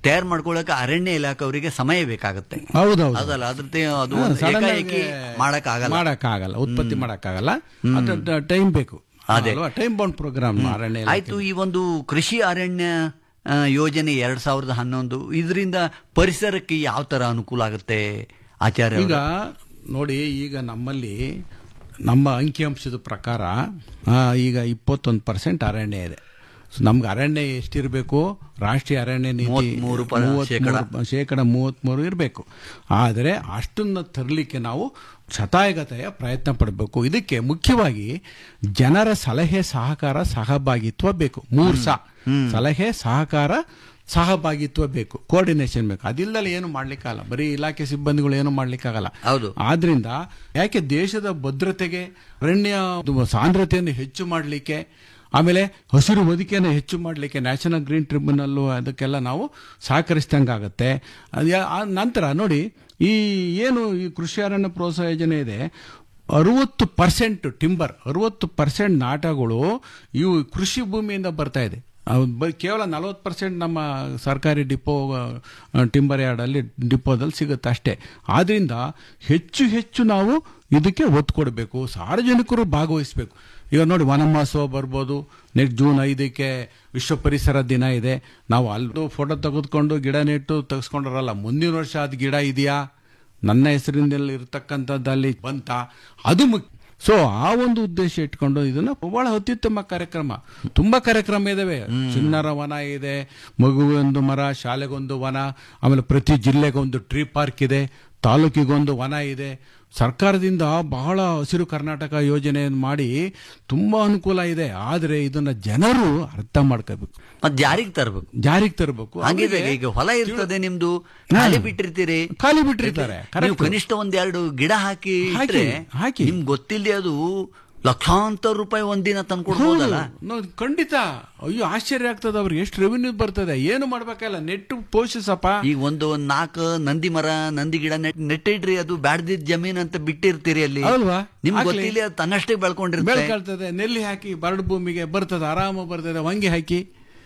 ತಯಾರು ಮಾಡ್ಕೊಳ್ಳೋಕೆ ಅರಣ್ಯ ಇಲಾಖೆ ಅವರಿಗೆ ಸಮಯ ಬೇಕಾಗುತ್ತೆ ಹೌದೌದು ಅದಲ್ಲ ಅದ್ರ ತೆ- ಅದು ಹಾ, ಒಂದು sudden ಏಕಾಏಕಿ ಆಗಿ ಮಾಡಕ್ಕಾಗಲ್ಲ ಮಾಡಕ್ಕಾಗಲ್ಲ ಉತ್ಪತ್ತಿ ಮಾಡಕ್ಕಾಗಲ್ಲ ಅದು ಟೈಮ್ ಬೇಕು ಅದೇ. ಟೈಮ್ ಬೌಂಡ್ ಪ್ರೋಗ್ರಾಮ್ ಅರಣ್ಯ ಇಲಾಖೆ. ಆಯ್ತು ಈ ಒಂದು ಕೃಷಿ ಅರಣ್ಯ ಆ, ಯೋಜನೆ ಎರಡ್ ಸಾವಿರದ ಹನ್ನೊಂದು ಇದರಿಂದ ಪರಿಸರಕ್ಕೆ ಯಾವ ತರ ಅನುಕೂಲ ಆಗುತ್ತೆ ಆಚಾರ್ಯ ಈಗ ಅವರೇ? ನೋಡಿ ಈಗ ನಮ್ಮಲ್ಲಿ ನಮ್ಮ ಅಂಕಿಅಂಶದ ಪ್ರಕಾರ ಆ, ಈಗ ಇಪ್ಪತ್ತೊಂದು ಪರ್ಸೆಂಟ್ ಅರಣ್ಯ ಇದೆ ಸೊ ನಮ್ಗೆ ಅರಣ್ಯ ಎಷ್ಟಿರಬೇಕು ರಾಷ್ಟ್ರೀಯ ಅರಣ್ಯ ನೀತಿ ಮೂವತ್ಮೂರು ಪ- ಶೇಕಡ. ಮೂವತ್ಮೂರು- ಶೇಕಡ ಮೂವತ್ತ್ಮೂರು ಇರಬೇಕು ಆದರೆ ಅಷ್ಟನ್ನು ತರಲಿಕ್ಕೆ ನಾವು ಶತಾಯಗತೆಯ ಪ್ರಯತ್ನ ಪಡಬೇಕು ಇದಕ್ಕೆ ಮುಖ್ಯವಾಗಿ ಜನರ ಸಲಹೆ ಸಹಕಾರ ಸಹಭಾಗಿತ್ವ ಬೇಕು ಮೂರು ಸಹ ಸಲಹೆ ಸಹಕಾರ ಸಹಭಾಗಿತ್ವ ಬೇಕು ಕೋಆರ್ಡಿನೇಷನ್ ಬೇಕು ಅದಿಲ್ಲದೆ ಏನು ಮಾಡ್ಲಿಕ್ಕಾಗಲ್ಲ ಬರೀ ಇಲಾಖೆ ಸಿಬ್ಬಂದಿಗಳು ಏನು ಮಾಡ್ಲಿಕ್ಕಾಗಲ್ಲ ಹೌದು. ಆದ್ರಿಂದ ಯಾಕೆ ದೇಶದ ಭದ್ರತೆಗೆ ಅರಣ್ಯ ಸಾಂದ್ರತೆಯನ್ನು ಹೆಚ್ಚು ಮಾಡಲಿಕ್ಕೆ ಆಮೇಲೆ ಹಸಿರು ಹೊದಿಕೆಯನ್ನು ಹೆಚ್ಚು ಮಾಡಲಿಕ್ಕೆ ನ್ಯಾಷನಲ್ ಗ್ರೀನ್ ಟ್ರಿಬ್ಯುನಲ್ಲು ಅದಕ್ಕೆಲ್ಲ ನಾವು ಸಹಕರಿಸಿದಂಗಾಗತ್ತೆ ಅದು ಯಾ- ಆ ನಂತರ ನೋಡಿ ಈ ಏನು ಈ ಕೃಷಿ ಅರಣ್ಯ ಪ್ರೋತ್ಸಾಹ ಯೋಜನೆ ಇದೆ ಅರುವತ್ತು ಪರ್ಸೆಂಟ್ ಟಿಂಬರ್ ಅರುವತ್ತು ಪರ್ಸೆಂಟ್ ನಾಟಗಳು ಇವು ಕೃಷಿ ಭೂಮಿಯಿಂದ ಬರ್ತಾ ಇದೆ ಅವು ಬ- ಕೇವಲ ನಲವತ್ತು ಪರ್ಸೆಂಟ್ ನಮ್ಮ ಸರ್ಕಾರಿ ಡಿಪೋ ಆ, ಟಿಂಬರ್ ಯಾರ್ಡಲ್ಲಿ ಡಿಪೋದಲ್ಲಿ ಸಿಗುತ್ತೆ ಅಷ್ಟೇ ಆದ್ರಿಂದ ಹೆಚ್ಚು ಹೆಚ್ಚು ನಾವು ಇದಕ್ಕೆ ಒತ್ತು ಕೊಡಬೇಕು ಸಾರ್ವಜನಿಕರು ಭಾಗವಹಿಸಬೇಕು ಈಗ ನೋಡಿ ವನಮಹೋತ್ಸವ ಬರ್ಬೋದು ನೆಕ್ಸ್ಟ್ ಜೂನ್ ಐದಕ್ಕೆ ವಿಶ್ವ ಪರಿಸರ ದಿನ ಇದೆ ನಾವು ಅಲ್ಲೂ ಫೋಟೋ ತೆಗೆದುಕೊಂಡು ಗಿಡ ನೆಟ್ಟು ತೆಗೆಸ್ಕೊಂಡ್ರಲ್ಲ ಮುಂದಿನ ವರ್ಷ ಅದು ಗಿಡ ಇದೆಯಾ ನನ್ನ ಹೆಸರಿನಲ್ಲಿ ಇರತಕ್ಕಂಥದ್ದಲ್ಲಿ ಬಂತ ಅದು ಮುಖ್ಯ ಸೊ ಆ ಒಂದು ಉದ್ದೇಶ ಇಟ್ಕೊಂಡು ಇದನ್ನ ಬಹಳ ಅತ್ಯುತ್ತಮ ಕಾರ್ಯಕ್ರಮ ತುಂಬಾ ಕಾರ್ಯಕ್ರಮ ಇದಾವೆ ಚಿನ್ನರ ವನ ಇದೆ ಮಗುಗೊಂದು ಮರ ಶಾಲೆಗೊಂದು ವನ ಆಮೇಲೆ ಪ್ರತಿ ಜಿಲ್ಲೆಗೊಂದು ಟ್ರೀ ಪಾರ್ಕ್ ಇದೆ ತಾಲೂಕಿಗೊಂದು ವನ ಇದೆ ಸರ್ಕಾರದಿಂದ ಬಹಳ ಹಸಿರು ಕರ್ನಾಟಕ ಯೋಜನೆಯನ್ನು ಮಾಡಿ ತುಂಬಾ ಅನುಕೂಲ ಇದೆ ಆದರೆ ಇದನ್ನ ಜನರು ಅರ್ಥ ಮಾಡ್ಕೋಬೇಕು ಮತ್ ಜಾರಿಗೆ ತರಬೇಕು ಜಾರಿಗೆ ತರಬೇಕು ಹಾಗಿದ್ರೆ ಈಗ ಹೊಲ ಇರ್ತದೆ ನಿಮ್ದು ಖಾಲಿ ಬಿಟ್ಟಿರ್ತೀರಿ ಖಾಲಿ ಬಿಟ್ಟಿರ್ತಾರೆ ನೀವು correct. ಕನಿಷ್ಠ ಒಂದೆರಡು ಗಿಡ ಹಾಕಿ ಹಾಕಿ, ಇಟ್ರೆ ಹಾಕಿ. ನಿಮ್ಗೆ ಗೊತ್ತಿಲ್ಲದೆ ಅದು ಲಕ್ಷಾಂತರ ರೂಪಾಯಿ ಒಂದಿನ ತಂದ್ಕೊಡ್ಬೋದಲ್ಲ ಹೌದು. ನಾವು ಖಂಡಿತ ಅಯ್ಯೋ ಆಶ್ಚರ್ಯ ಆಗ್ತದೆ ಅವ್ರಿಗೆ ಎಷ್ಟು ರೆವಿನ್ಯೂ ಬರ್ತದೆ ಏನು ಮಾಡ್ಬೇಕಲ್ಲ ನೆಟ್ಟು ಪೋಷಿಸಪ್ಪ ಈಗ ಒಂದು ಒಂದ್ ನಾಲ್ಕು ನಂದಿ ಮರ ನಂದಿ ಗಿಡ ನೆಟ್ ನೆಟ್ಟಿಡ್ರಿ ಅದು ಬ್ಯಾಡ್ದಿದ್ ಜಮೀನ್ ಅಂತ ಬಿಟ್ಟಿರ್ತೀರಿ ಅಲ್ಲಿ ಅಲ್ವಾ? ನಿಮ್ಗೆ ಆಗ್ಲಿ. ಗೊತ್ತಿಲ್ಲ ಅದು ತನ್ನಷ್ಟೇ ಬೆಳ್ಕೊಂಡಿರುತ್ತೆ ಬೆಳ್ಕೊಳ್ತದೆ ನೆಲ್ಲಿ ಹಾಕಿ ಬರಡು ಭೂಮಿಗೆ ಬರ್ತದೆ ಆರಾಮ ಬರ್ತದೆ ಹೊಂಗೆ ಹಾಕಿ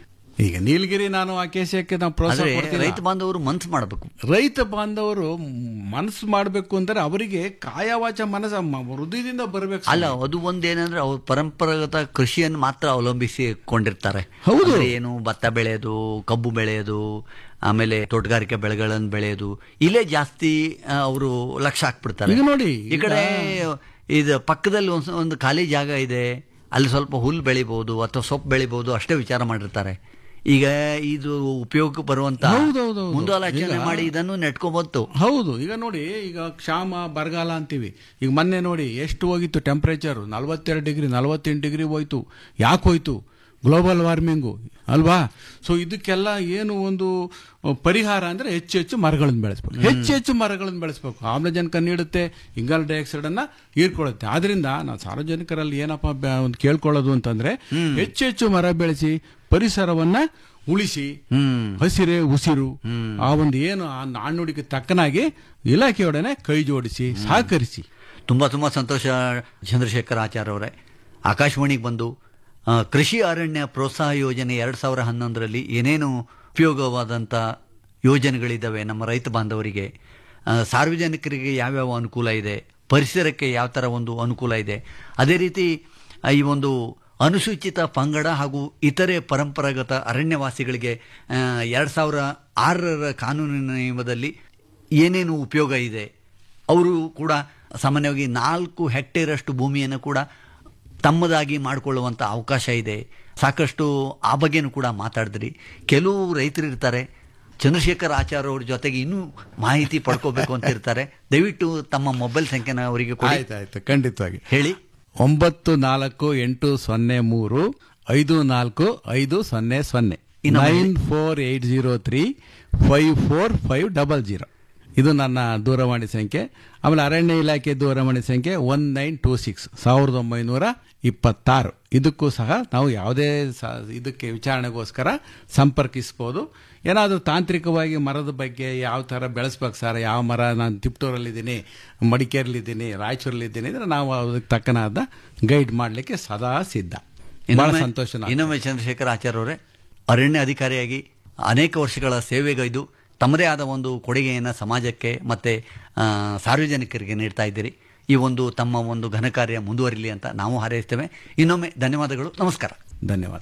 ಈಗ ನೀಲಗಿರಿ ನಾನು ಆ ಕೇಸಕ್ಕೆ ನಾವು ಪ್ರೋತ್ಸಾಹ ಆದ್ರೆ ಕೊಡ್ತೀನಿ ರೈತ ಬಾಂಧವರು ಮನ್ಸು ಮಾಡಬೇಕು ರೈತ ಬಾಂಧವರು ಮನಸ್ಸು ಮಾಡಬೇಕು ಅಂದ್ರೆ ಅವರಿಗೆ ಕಾಯವಾಚ ಮನಸ್ಸ ಮ- ಹೃದಯದಿಂದ ಬರಬೇಕು ಅಲ್ಲ ಅದು ಒಂದೇನಂದ್ರೆ ಅವ್ರು ಪರಂಪರಾಗತ ಕೃಷಿಯನ್ನು ಮಾತ್ರ ಅವಲಂಬಿಸಿಕೊಂಡಿರ್ತಾರೆ ಹೌದು. ಅಂದ್ರೆ ಏನು ಭತ್ತ ಬೆಳೆಯೋದು ಕಬ್ಬು ಬೆಳೆಯೋದು ಆಮೇಲೆ ತೋಟಗಾರಿಕೆ ಬೆಳೆಗಳನ್ನು ಬೆಳೆಯೋದು ಇಲ್ಲೇ ಜಾಸ್ತಿ ಅವರು ಲಕ್ಷ ಹಾಕ್ಬಿಡ್ತಾರೆ ಈಗ ನೋಡಿ, ಈ ಕಡೆ ಇದು ಪಕ್ಕದಲ್ಲಿ ಒಂದು ಒಂದು ಖಾಲಿ ಜಾಗ ಇದೆ ಅಲ್ಲಿ ಸ್ವಲ್ಪ ಹುಲ್ಲು ಬೆಳಿಬಹುದು ಅಥವಾ ಸೊಪ್ಪು ಬೆಳಿಬಹುದು ಅಷ್ಟೇ ವಿಚಾರ ಮಾಡಿರ್ತಾರೆ ಈಗ ಇದು ಉಪಯೋಗಕ್ಕೆ ಬರುವಂತ ಹೌದೌದೌದು. ಮುಂದಾಲೋಚನೆ ಈಗ- ಮಾಡಿ ಇದನ್ನು ನೆಟ್ಕೋಬಹುದು ಹೌದು ಈಗ ನೋಡಿ ಈಗ ಕ್ಷಾಮ ಬರಗಾಲ ಅಂತೀವಿ ಈಗ ಮೊನ್ನೆ ನೋಡಿ ಎಷ್ಟು ಹೋಗಿತ್ತು ಟೆಂಪರೇಚರ್ ನಲವತ್ತೆರಡು ಡಿಗ್ರಿ ನಲವತ್ತೆಂಟು ಡಿಗ್ರಿ ಹೋಯ್ತು ಯಾಕೆ ಹೋಯ್ತು ಗ್ಲೋಬಲ್ ವಾರ್ಮಿಂಗು ಅಲ್ವಾ ಸೊ ಇದಕ್ಕೆಲ್ಲ ಏನು ಒಂದು ಪರಿಹಾರ ಅಂದ್ರೆ ಹೆಚ್ಚು ಹೆಚ್ಚು ಮರಗಳನ್ನು ಬೆಳೆಸ್ಬೇಕು ಹೆಚ್ಚು ಹೆಚ್ಚು ಮರಗಳನ್ನು ಬೆಳೆಸ್ಬೇಕು ಆಮ್ಲಜನಕ ನೀಡುತ್ತೆ ಇಂಗಾಲ ಡೈಆಕ್ಸೈಡ್ ಅನ್ನ ಹೀರ್ಕೊಳ್ಳುತ್ತೆ ಆದ್ರಿಂದ ನಾವು ಸಾರ್ವಜನಿಕರಲ್ಲಿ ಏನಪ್ಪ ಬ- ಒಂದು ಕೇಳ್ಕೊಳ್ಳೋದು ಅಂತಂದ್ರೆ ಹೆಚ್ಚು ಹೆಚ್ಚು ಮರ ಬೆಳೆಸಿ ಪರಿಸರವನ್ನ ಉಳಿಸಿ ಹಸಿರೇ ಉಸಿರು ಆ ಒಂದು ಏನು ಆ ನಾಣ್ಣುಡಿಗೆ ತಕ್ಕನಾಗಿ ಇಲಾಖೆಯೊಡನೆ ಕೈ ಜೋಡಿಸಿ ಸಹಕರಿಸಿ ತುಂಬಾ ತುಂಬಾ ಸಂತೋಷ ಚಂದ್ರಶೇಖರ್ ಆಚಾರ್ ಅವರೇ ಆಕಾಶವಾಣಿಗೆ ಬಂದು ಆ, ಕೃಷಿ ಅರಣ್ಯ ಪ್ರೋತ್ಸಾಹ ಯೋಜನೆ ಎರಡ್ ಸಾವಿರ ಹನ್ನೊಂದರಲ್ಲಿ ಏನೇನು ಉಪಯೋಗವಾದಂಥ ಯೋಜನೆಗಳಿದ್ದಾವೆ ನಮ್ಮ ರೈತ ಬಾಂಧವರಿಗೆ ಆ, ಸಾರ್ವಜನಿಕರಿಗೆ ಯಾವ್ಯಾವ ಅನುಕೂಲ ಇದೆ ಪರಿಸರಕ್ಕೆ ಯಾವ ಥರ ಒಂದು ಅನುಕೂಲ ಇದೆ ಅದೇ ರೀತಿ ಆ, ಈ ಒಂದು ಅನುಸೂಚಿತ ಪಂಗಡ ಹಾಗೂ ಇತರೆ ಪರಂಪರಾಗತ ಅರಣ್ಯವಾಸಿಗಳಿಗೆ ಎರಡು ಸಾವಿರ ಆರರ ಕಾನೂನಿನ ನಿಯಮದಲ್ಲಿ ಏನೇನು ಉಪಯೋಗ ಇದೆ ಅವರು ಕೂಡ ಸಾಮಾನ್ಯವಾಗಿ ನಾಲ್ಕು ಹೆಕ್ಟೇರ್ ಅಷ್ಟು ಭೂಮಿಯನ್ನು ಕೂಡ ತಮ್ಮದಾಗಿ ಮಾಡಿಕೊಳ್ಳುವಂಥ ಅವಕಾಶ ಇದೆ ಸಾಕಷ್ಟು ಆ ಬಗ್ಗೆನೂ ಕೂಡ ಮಾತಾಡಿದ್ರಿ ಕೆಲವು ರೈತರು ಇರ್ತಾರೆ ಚಂದ್ರಶೇಖರ್ ಆಚಾರ್ ಅವ್ರ ಜೊತೆಗೆ ಇನ್ನೂ ಮಾಹಿತಿ ಪಡ್ಕೋಬೇಕು ಅಂತ ಇರ್ತಾರೆ ದಯವಿಟ್ಟು ತಮ್ಮ ಮೊಬೈಲ್ ಸಂಖ್ಯೆನ ಅವರಿಗೆ ಕೊಡಿ ಆಯ್ತಾಯ್ತು ಖಂಡಿತವಾಗಿ ಹೇಳಿ ಒಂಬತ್ತು ನಾಲ್ಕು ಎಂಟು ಸೊನ್ನೆ ಮೂರು ಐದು ನಾಲ್ಕು ಐದು ಸೊನ್ನೆ ಸೊನ್ನೆ ಇನ್ನೊಮ್ಮೆ nine four eight zero three five four five double zero ಇದು ನನ್ನ ದೂರವಾಣಿ ಸಂಖ್ಯೆ ಆಮೇಲೆ ಅರಣ್ಯ ಇಲಾಖೆ ದೂರವಾಣಿ ಸಂಖ್ಯೆ ಒನ್ ನೈನ್ ಟೂ ಸಿಕ್ಸ್ ಸಾವಿರದ ಒಂಬೈನೂರ ಇಪ್ಪತ್ತಾರು ಇದಕ್ಕೂ ಸಹ ನಾವು ಯಾವುದೇ ಸ- ಇದಕ್ಕೆ ವಿಚಾರಣೆಗೋಸ್ಕರ ಸಂಪರ್ಕಿಸ್ಬೋದು ಏನಾದರೂ ತಾಂತ್ರಿಕವಾಗಿ ಮರದ ಬಗ್ಗೆ ಯಾವ ಥರ ಬೆಳೆಸ್ಬೇಕು ಸರ್ ಯಾವ ಮರ ನಾನು ತಿಪ್ಟೂರಲ್ಲಿದ್ದೀನಿ ಮಡಿಕೇರಿಲಿದ್ದೀನಿ ರಾಯಚೂರಲ್ಲಿದ್ದೀನಿ ಅಂದರೆ ನಾವು ಅದಕ್ಕೆ ತಕ್ಕನಾದ ಗೈಡ್ ಮಾಡಲಿಕ್ಕೆ ಸದಾ ಸಿದ್ಧ ಬಹಳ ಇನ್ನೊಮ್ಮೆ- ಸಂತೋಷ ನನಗೆ. ಇನ್ನೊಮ್ಮೆ ಚಂದ್ರಶೇಖರ್ ಆಚಾರ್ ಅವರೇ ಅರಣ್ಯ ಅಧಿಕಾರಿಯಾಗಿ ಅನೇಕ ವರ್ಷಗಳ ಸೇವೆಗೈದು ತಮ್ಮದೇ ಆದ ಒಂದು ಕೊಡುಗೆಯನ್ನು ಸಮಾಜಕ್ಕೆ ಮತ್ತು ಸಾರ್ವಜನಿಕರಿಗೆ ನೀಡ್ತಾ ಇದ್ದೀರಿ ಈ ಒಂದು ತಮ್ಮ ಒಂದು ಘನಕಾರ್ಯ ಮುಂದುವರಿಲಿ ಅಂತ ನಾವು ಹಾರೈಸ್ತೇವೆ ಇನ್ನೊಮ್ಮೆ ಧನ್ಯವಾದಗಳು ನಮಸ್ಕಾರ ಧನ್ಯವಾದ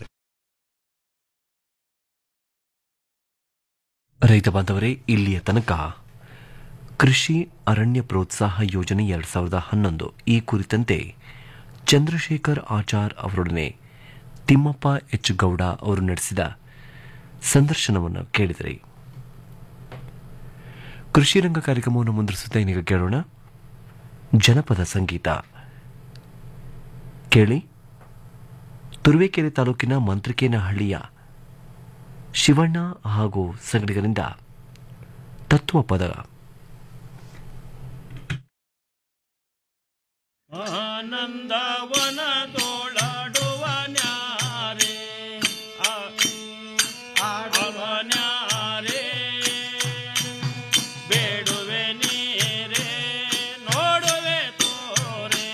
ರೈತ ಬಾಂಧವರೇ ಇಲ್ಲಿಯ ತನಕ ಕೃಷಿ ಅರಣ್ಯ ಪ್ರೋತ್ಸಾಹ ಯೋಜನೆ ಎರಡ್ ಸಾವಿರದ ಹನ್ನೊಂದು ಈ ಕುರಿತಂತೆ ಚಂದ್ರಶೇಖರ್ ಆಚಾರ್ ಅವರೊಡನೆ ತಿಮ್ಮಪ್ಪ ಎಚ್ ಗೌಡ ಅವರು ನಡೆಸಿದ ಸಂದರ್ಶನವನ್ನು ಕೇಳಿದರೆ ಕೃಷಿ ರಂಗ ಕಾರ್ಯಕ್ರಮವನ್ನು ಮುಂದುವರಿಸುತ್ತಾ ಇನ್ನೀಗ ಕೇಳೋಣ ಜನಪದ ಸಂಗೀತ ಕೇಳಿ ತುರುವೇಕೆರೆ ತಾಲೂಕಿನ ಮಂತ್ರಿಕೇನಹಳ್ಳಿಯ ಶಿವಣ್ಣ ಹಾಗೂ ಸಂಗಡಿಗರಿಂದ ತತ್ವಪದ ಆನಂದವನದೊಳಾಡುವ ನ್ಯಾರೆ ಆಡುವ ನ್ಯಾರೆ ಬೇಡುವೆ ನೀರೇ ನೋಡುವೆ ತೋರೆ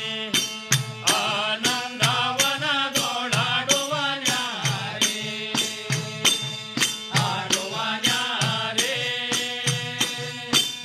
ಆನಂದವನದೊಳಾಡುವ ನ್ಯಾರೆ ಆಡುವ ನ್ಯಾರೆ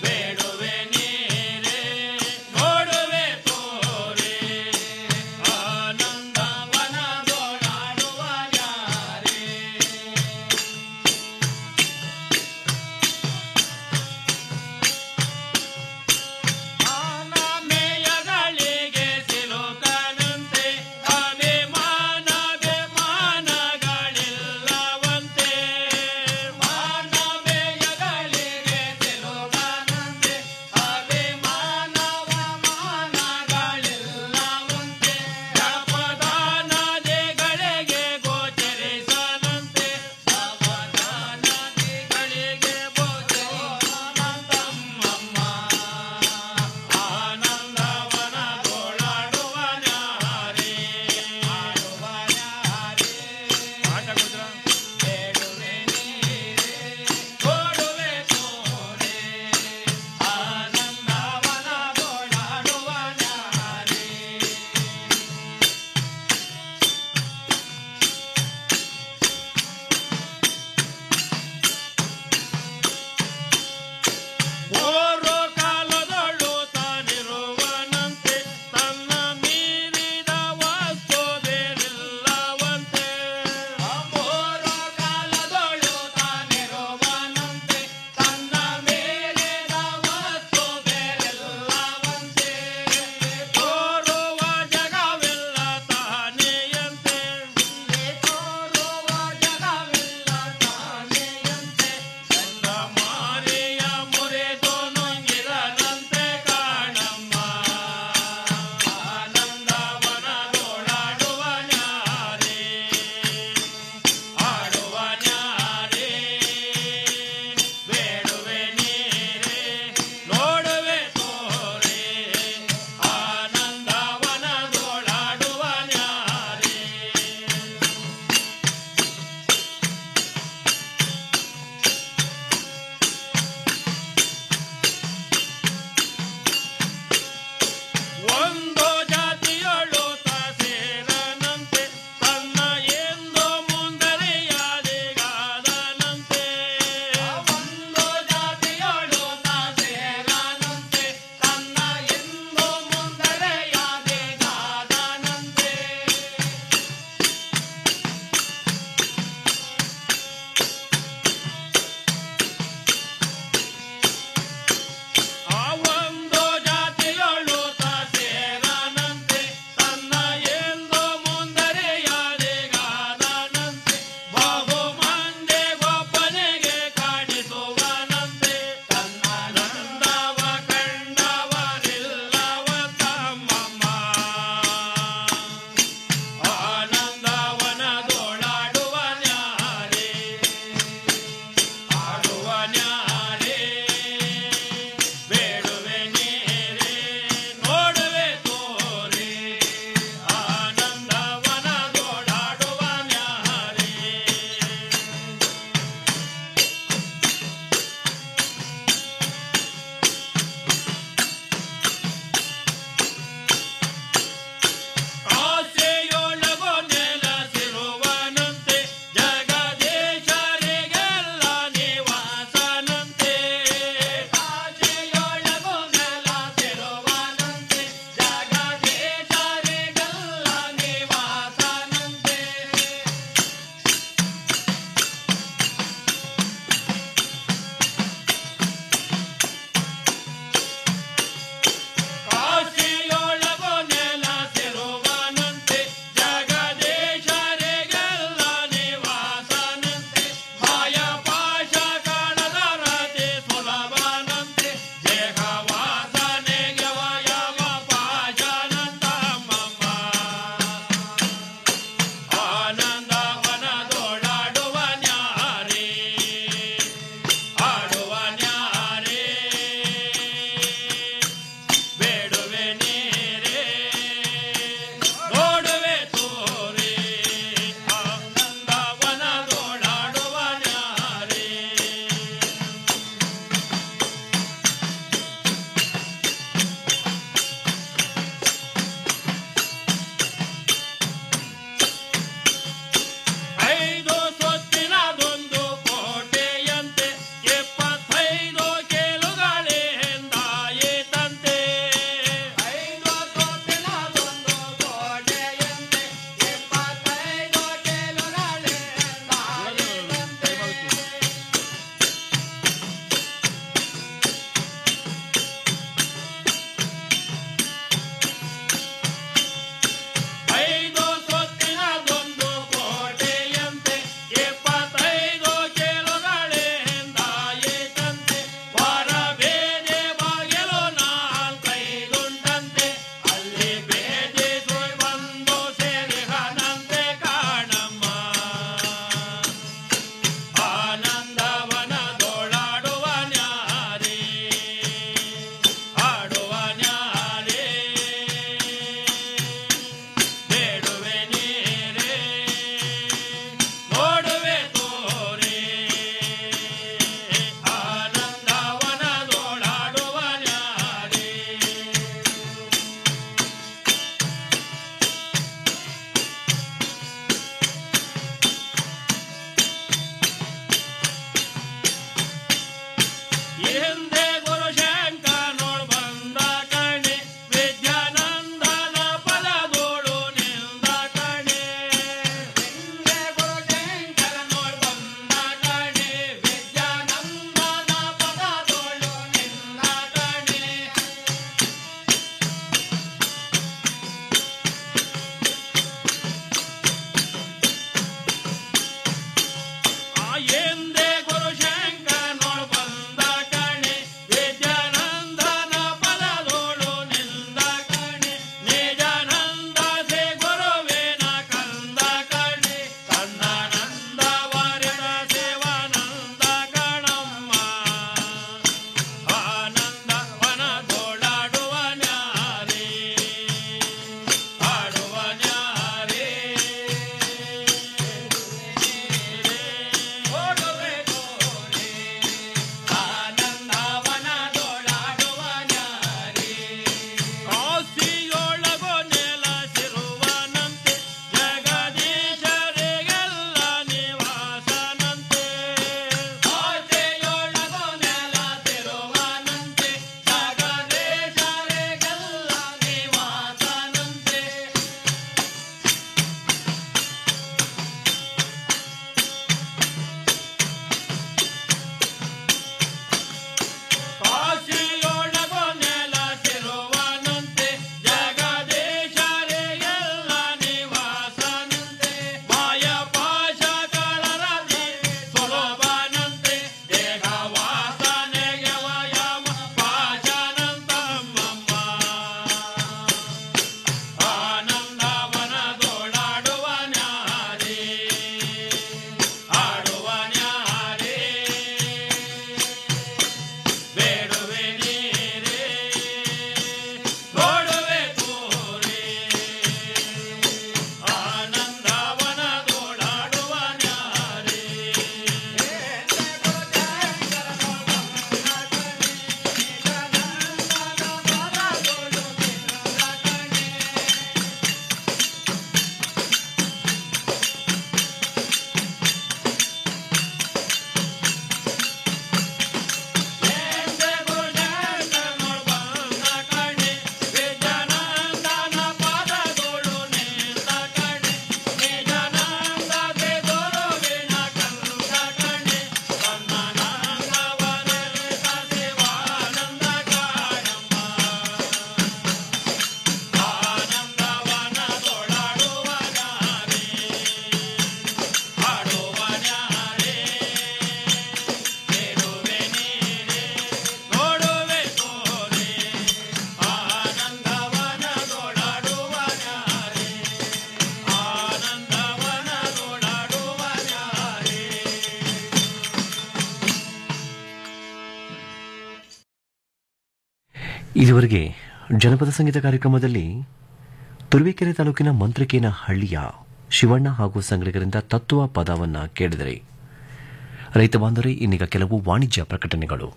ಇದುವರೆಗೆ ಜನಪದ ಸಂಗೀತ ಕಾರ್ಯಕ್ರಮದಲ್ಲಿ ತುರುವೇಕೆರೆ ತಾಲೂಕಿನ ಮಂತ್ರಿಕೇನ ಹಳ್ಳಿಯ ಶಿವಣ್ಣ ಹಾಗೂ ಸಂಗಡಿಗರಿಂದ ತತ್ವ ಪದವನ್ನ ಕೇಳಿದರೆ ರೈತ ಬಾಂಧವರೇ ಇನ್ನೀಗ ಕೆಲವು ವಾಣಿಜ್ಯ ಪ್ರಕಟಣೆಗಳು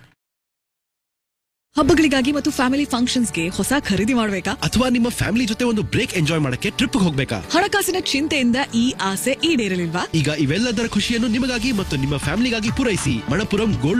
ಹಬ್ಬಗಳಿಗಾಗಿ ಮತ್ತು ಫ್ಯಾಮಿಲಿ ಫಂಕ್ಷನ್ಸ್ಗೆ ಹೊಸ ಖರೀದಿ ಮಾಡಬೇಕಾ ಅಥವಾ ನಿಮ್ಮ ಫ್ಯಾಮಿಲಿ ಜೊತೆ ಒಂದು ಬ್ರೇಕ್ ಎಂಜಾಯ್ ಮಾಡಕ್ಕೆ ಟ್ರಿಪ್ ಹೋಗ್ಬೇಕಾ ಹಣಕಾಸಿನ ಚಿಂತೆಯಿಂದ ಈ ಆಸೆ ಈಡೇರಲಿಲ್ವಾ ಈಗ ಇವೆಲ್ಲದರ ಖುಷಿಯನ್ನು ನಿಮಗಾಗಿ ಮತ್ತು ನಿಮ್ಮ ಫ್ಯಾಮಿಲಿಗಾಗಿ ಪೂರೈಸಿ ಮಣಪುರಂ ಗೋಲ್ಡ್